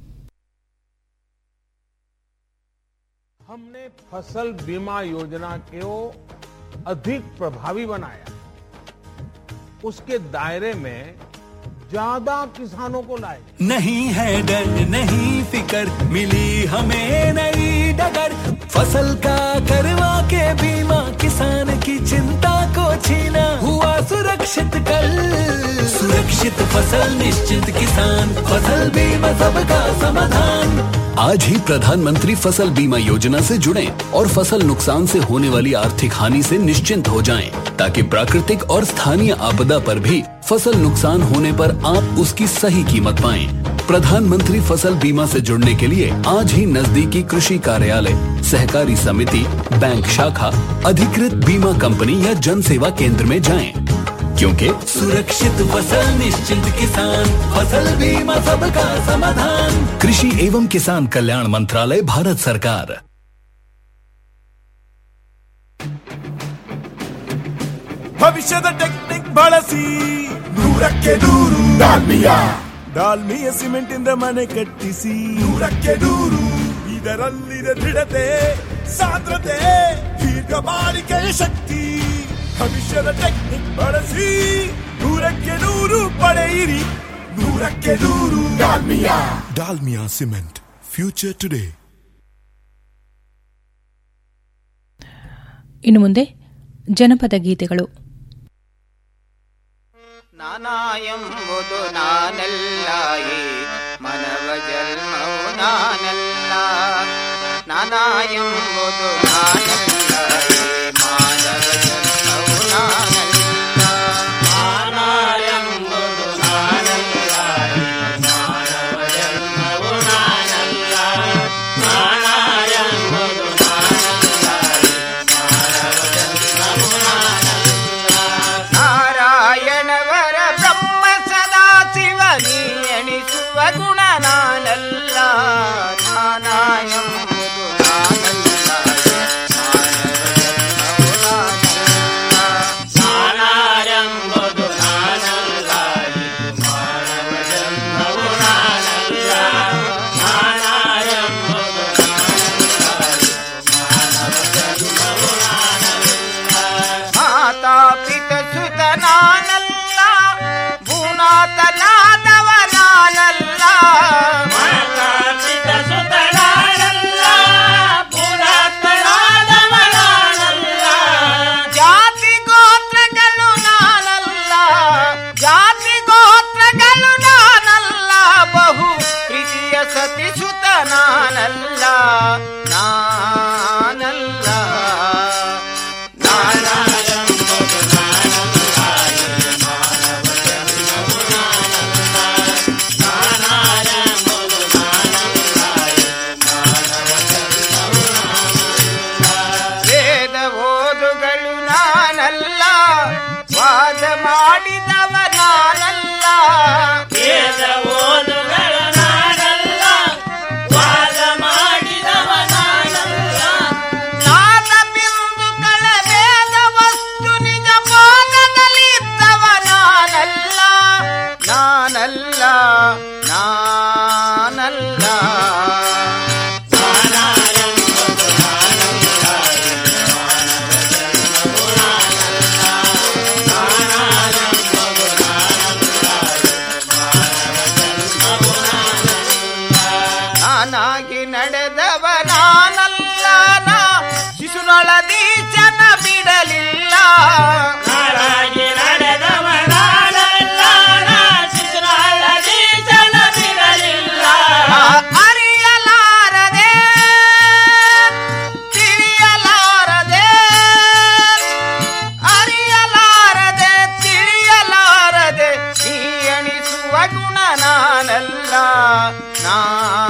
हमने फसल बीमा योजना को अधिक प्रभावी बनाया उसके दायरे में ज्यादा किसानों को लाए नहीं है डर नहीं फिकर मिली हमें नई डगर फसल का करवा के बीमा किसान की चिंता को छीना हुआ सुरक्षित कल सुरक्षित फसल निश्चित किसान फसल बीमा सबका समाधान आज ही प्रधानमंत्री फसल बीमा योजना से जुड़ें और फसल नुकसान से होने वाली आर्थिक हानि से निश्चिंत हो जाएं, ताकि प्राकृतिक और स्थानीय आपदा पर भी फसल नुकसान होने पर आप उसकी सही कीमत पाएं। प्रधानमंत्री फसल बीमा से जुड़ने के लिए आज ही नजदीकी कृषि कार्यालय सहकारी समिति बैंक शाखा अधिकृत बीमा कंपनी या जन सेवा केंद्र में जाएं, क्योंकि सुरक्षित फसल निश्चिंत किसान फसल बीमा सबका समाधान कृषि एवं किसान कल्याण मंत्रालय भारत सरकार ಭವಿಷ್ಯದ ಟೆಕ್ನಿಕ್ ಬಳಸಿ ನೂರಕ್ಕೆ ನೂರು ಡಾಲ್ಮಿಯಾ ಡಾಲ್ಮಿಯ ಸಿಮೆಂಟ್ ಇಂದ ಮನೆ ಕಟ್ಟಿಸಿ ನೂರಕ್ಕೆ ನೂರು ಇದರಲ್ಲಿದೆ ದೃಢತೆ ಸಾಂದ್ರತೆ ದೀರ್ಘ ಬಾಳಿಕೆಯ ಶಕ್ತಿ ಭವಿಷ್ಯದ ಟೆಕ್ನಿಕ್ ಬಳಸಿ ನೂರಕ್ಕೆ ನೂರು ಪಡೆಯಿರಿ ನೂರಕ್ಕೆ ನೂರು Dalmia Dalmia cement future today ಇನ್ನು ಮುಂದೆ ಜನಪದ ಗೀತೆಗಳು ನಾನಾ ಎಂಬುದು ನಾನಲ್ಲ ಈ ಮನವ ಜನ್ಮವು ನಾನಲ್ಲ ನಾನಾ ಎಂಬುದು ನಾನಲ್ಲ ಈ ಮಾನವ ಜನ್ಮವು ನಾನಲ್ಲ ನಾನಾ ಎಂಬುದು ನಾನಲ್ಲ ಈ ಮಾನವ ಜನ್ಮವು ನಾನಲ್ಲ ನಾನಾ ಎಂಬುದು ನಾರಾಯಣವರ ಬ್ರಹ್ಮ ಸದಾ ಶಿವ ನೀ ಎಣಿಸುವ ಗುಣ ನಾನಲ್ಲ ನಾನಾಯಂಬುದು ನಾನಲ್ಲ ನಾನಾಯಂಬುದು ನಾನಲ್ಲ ಮಾನವ ಜನ್ಮವು ನಾನಲ್ಲ ನಾನಾಯಂಬುದು ಮಾತಾ ಪಿತ ಸುತ ನಾನಲ್ಲ ಭೂನಾಥನಾದವ ನಾನಲ್ಲ ಮಾತಾ ನೀಚನ ಬಿಡಲಿಲ್ಲ ನಾಳಾಗಿ ನಡೆದವ ನಾನಲ್ಲ ನಾ ಶಿಶುನಾಳ ನೀಚನ ಬಿಡಲಿಲ್ಲ ಅರಿಯಲಾರದೆ ತಿಳಿಯಲಾರದೆ ಅರಿಯಲಾರದೆ ತಿಳಿಯಲಾರದೆ ನೀ ಎಣಿಸುವ ಗುಣ ನಾನಲ್ಲ ನಾನಲ್ಲ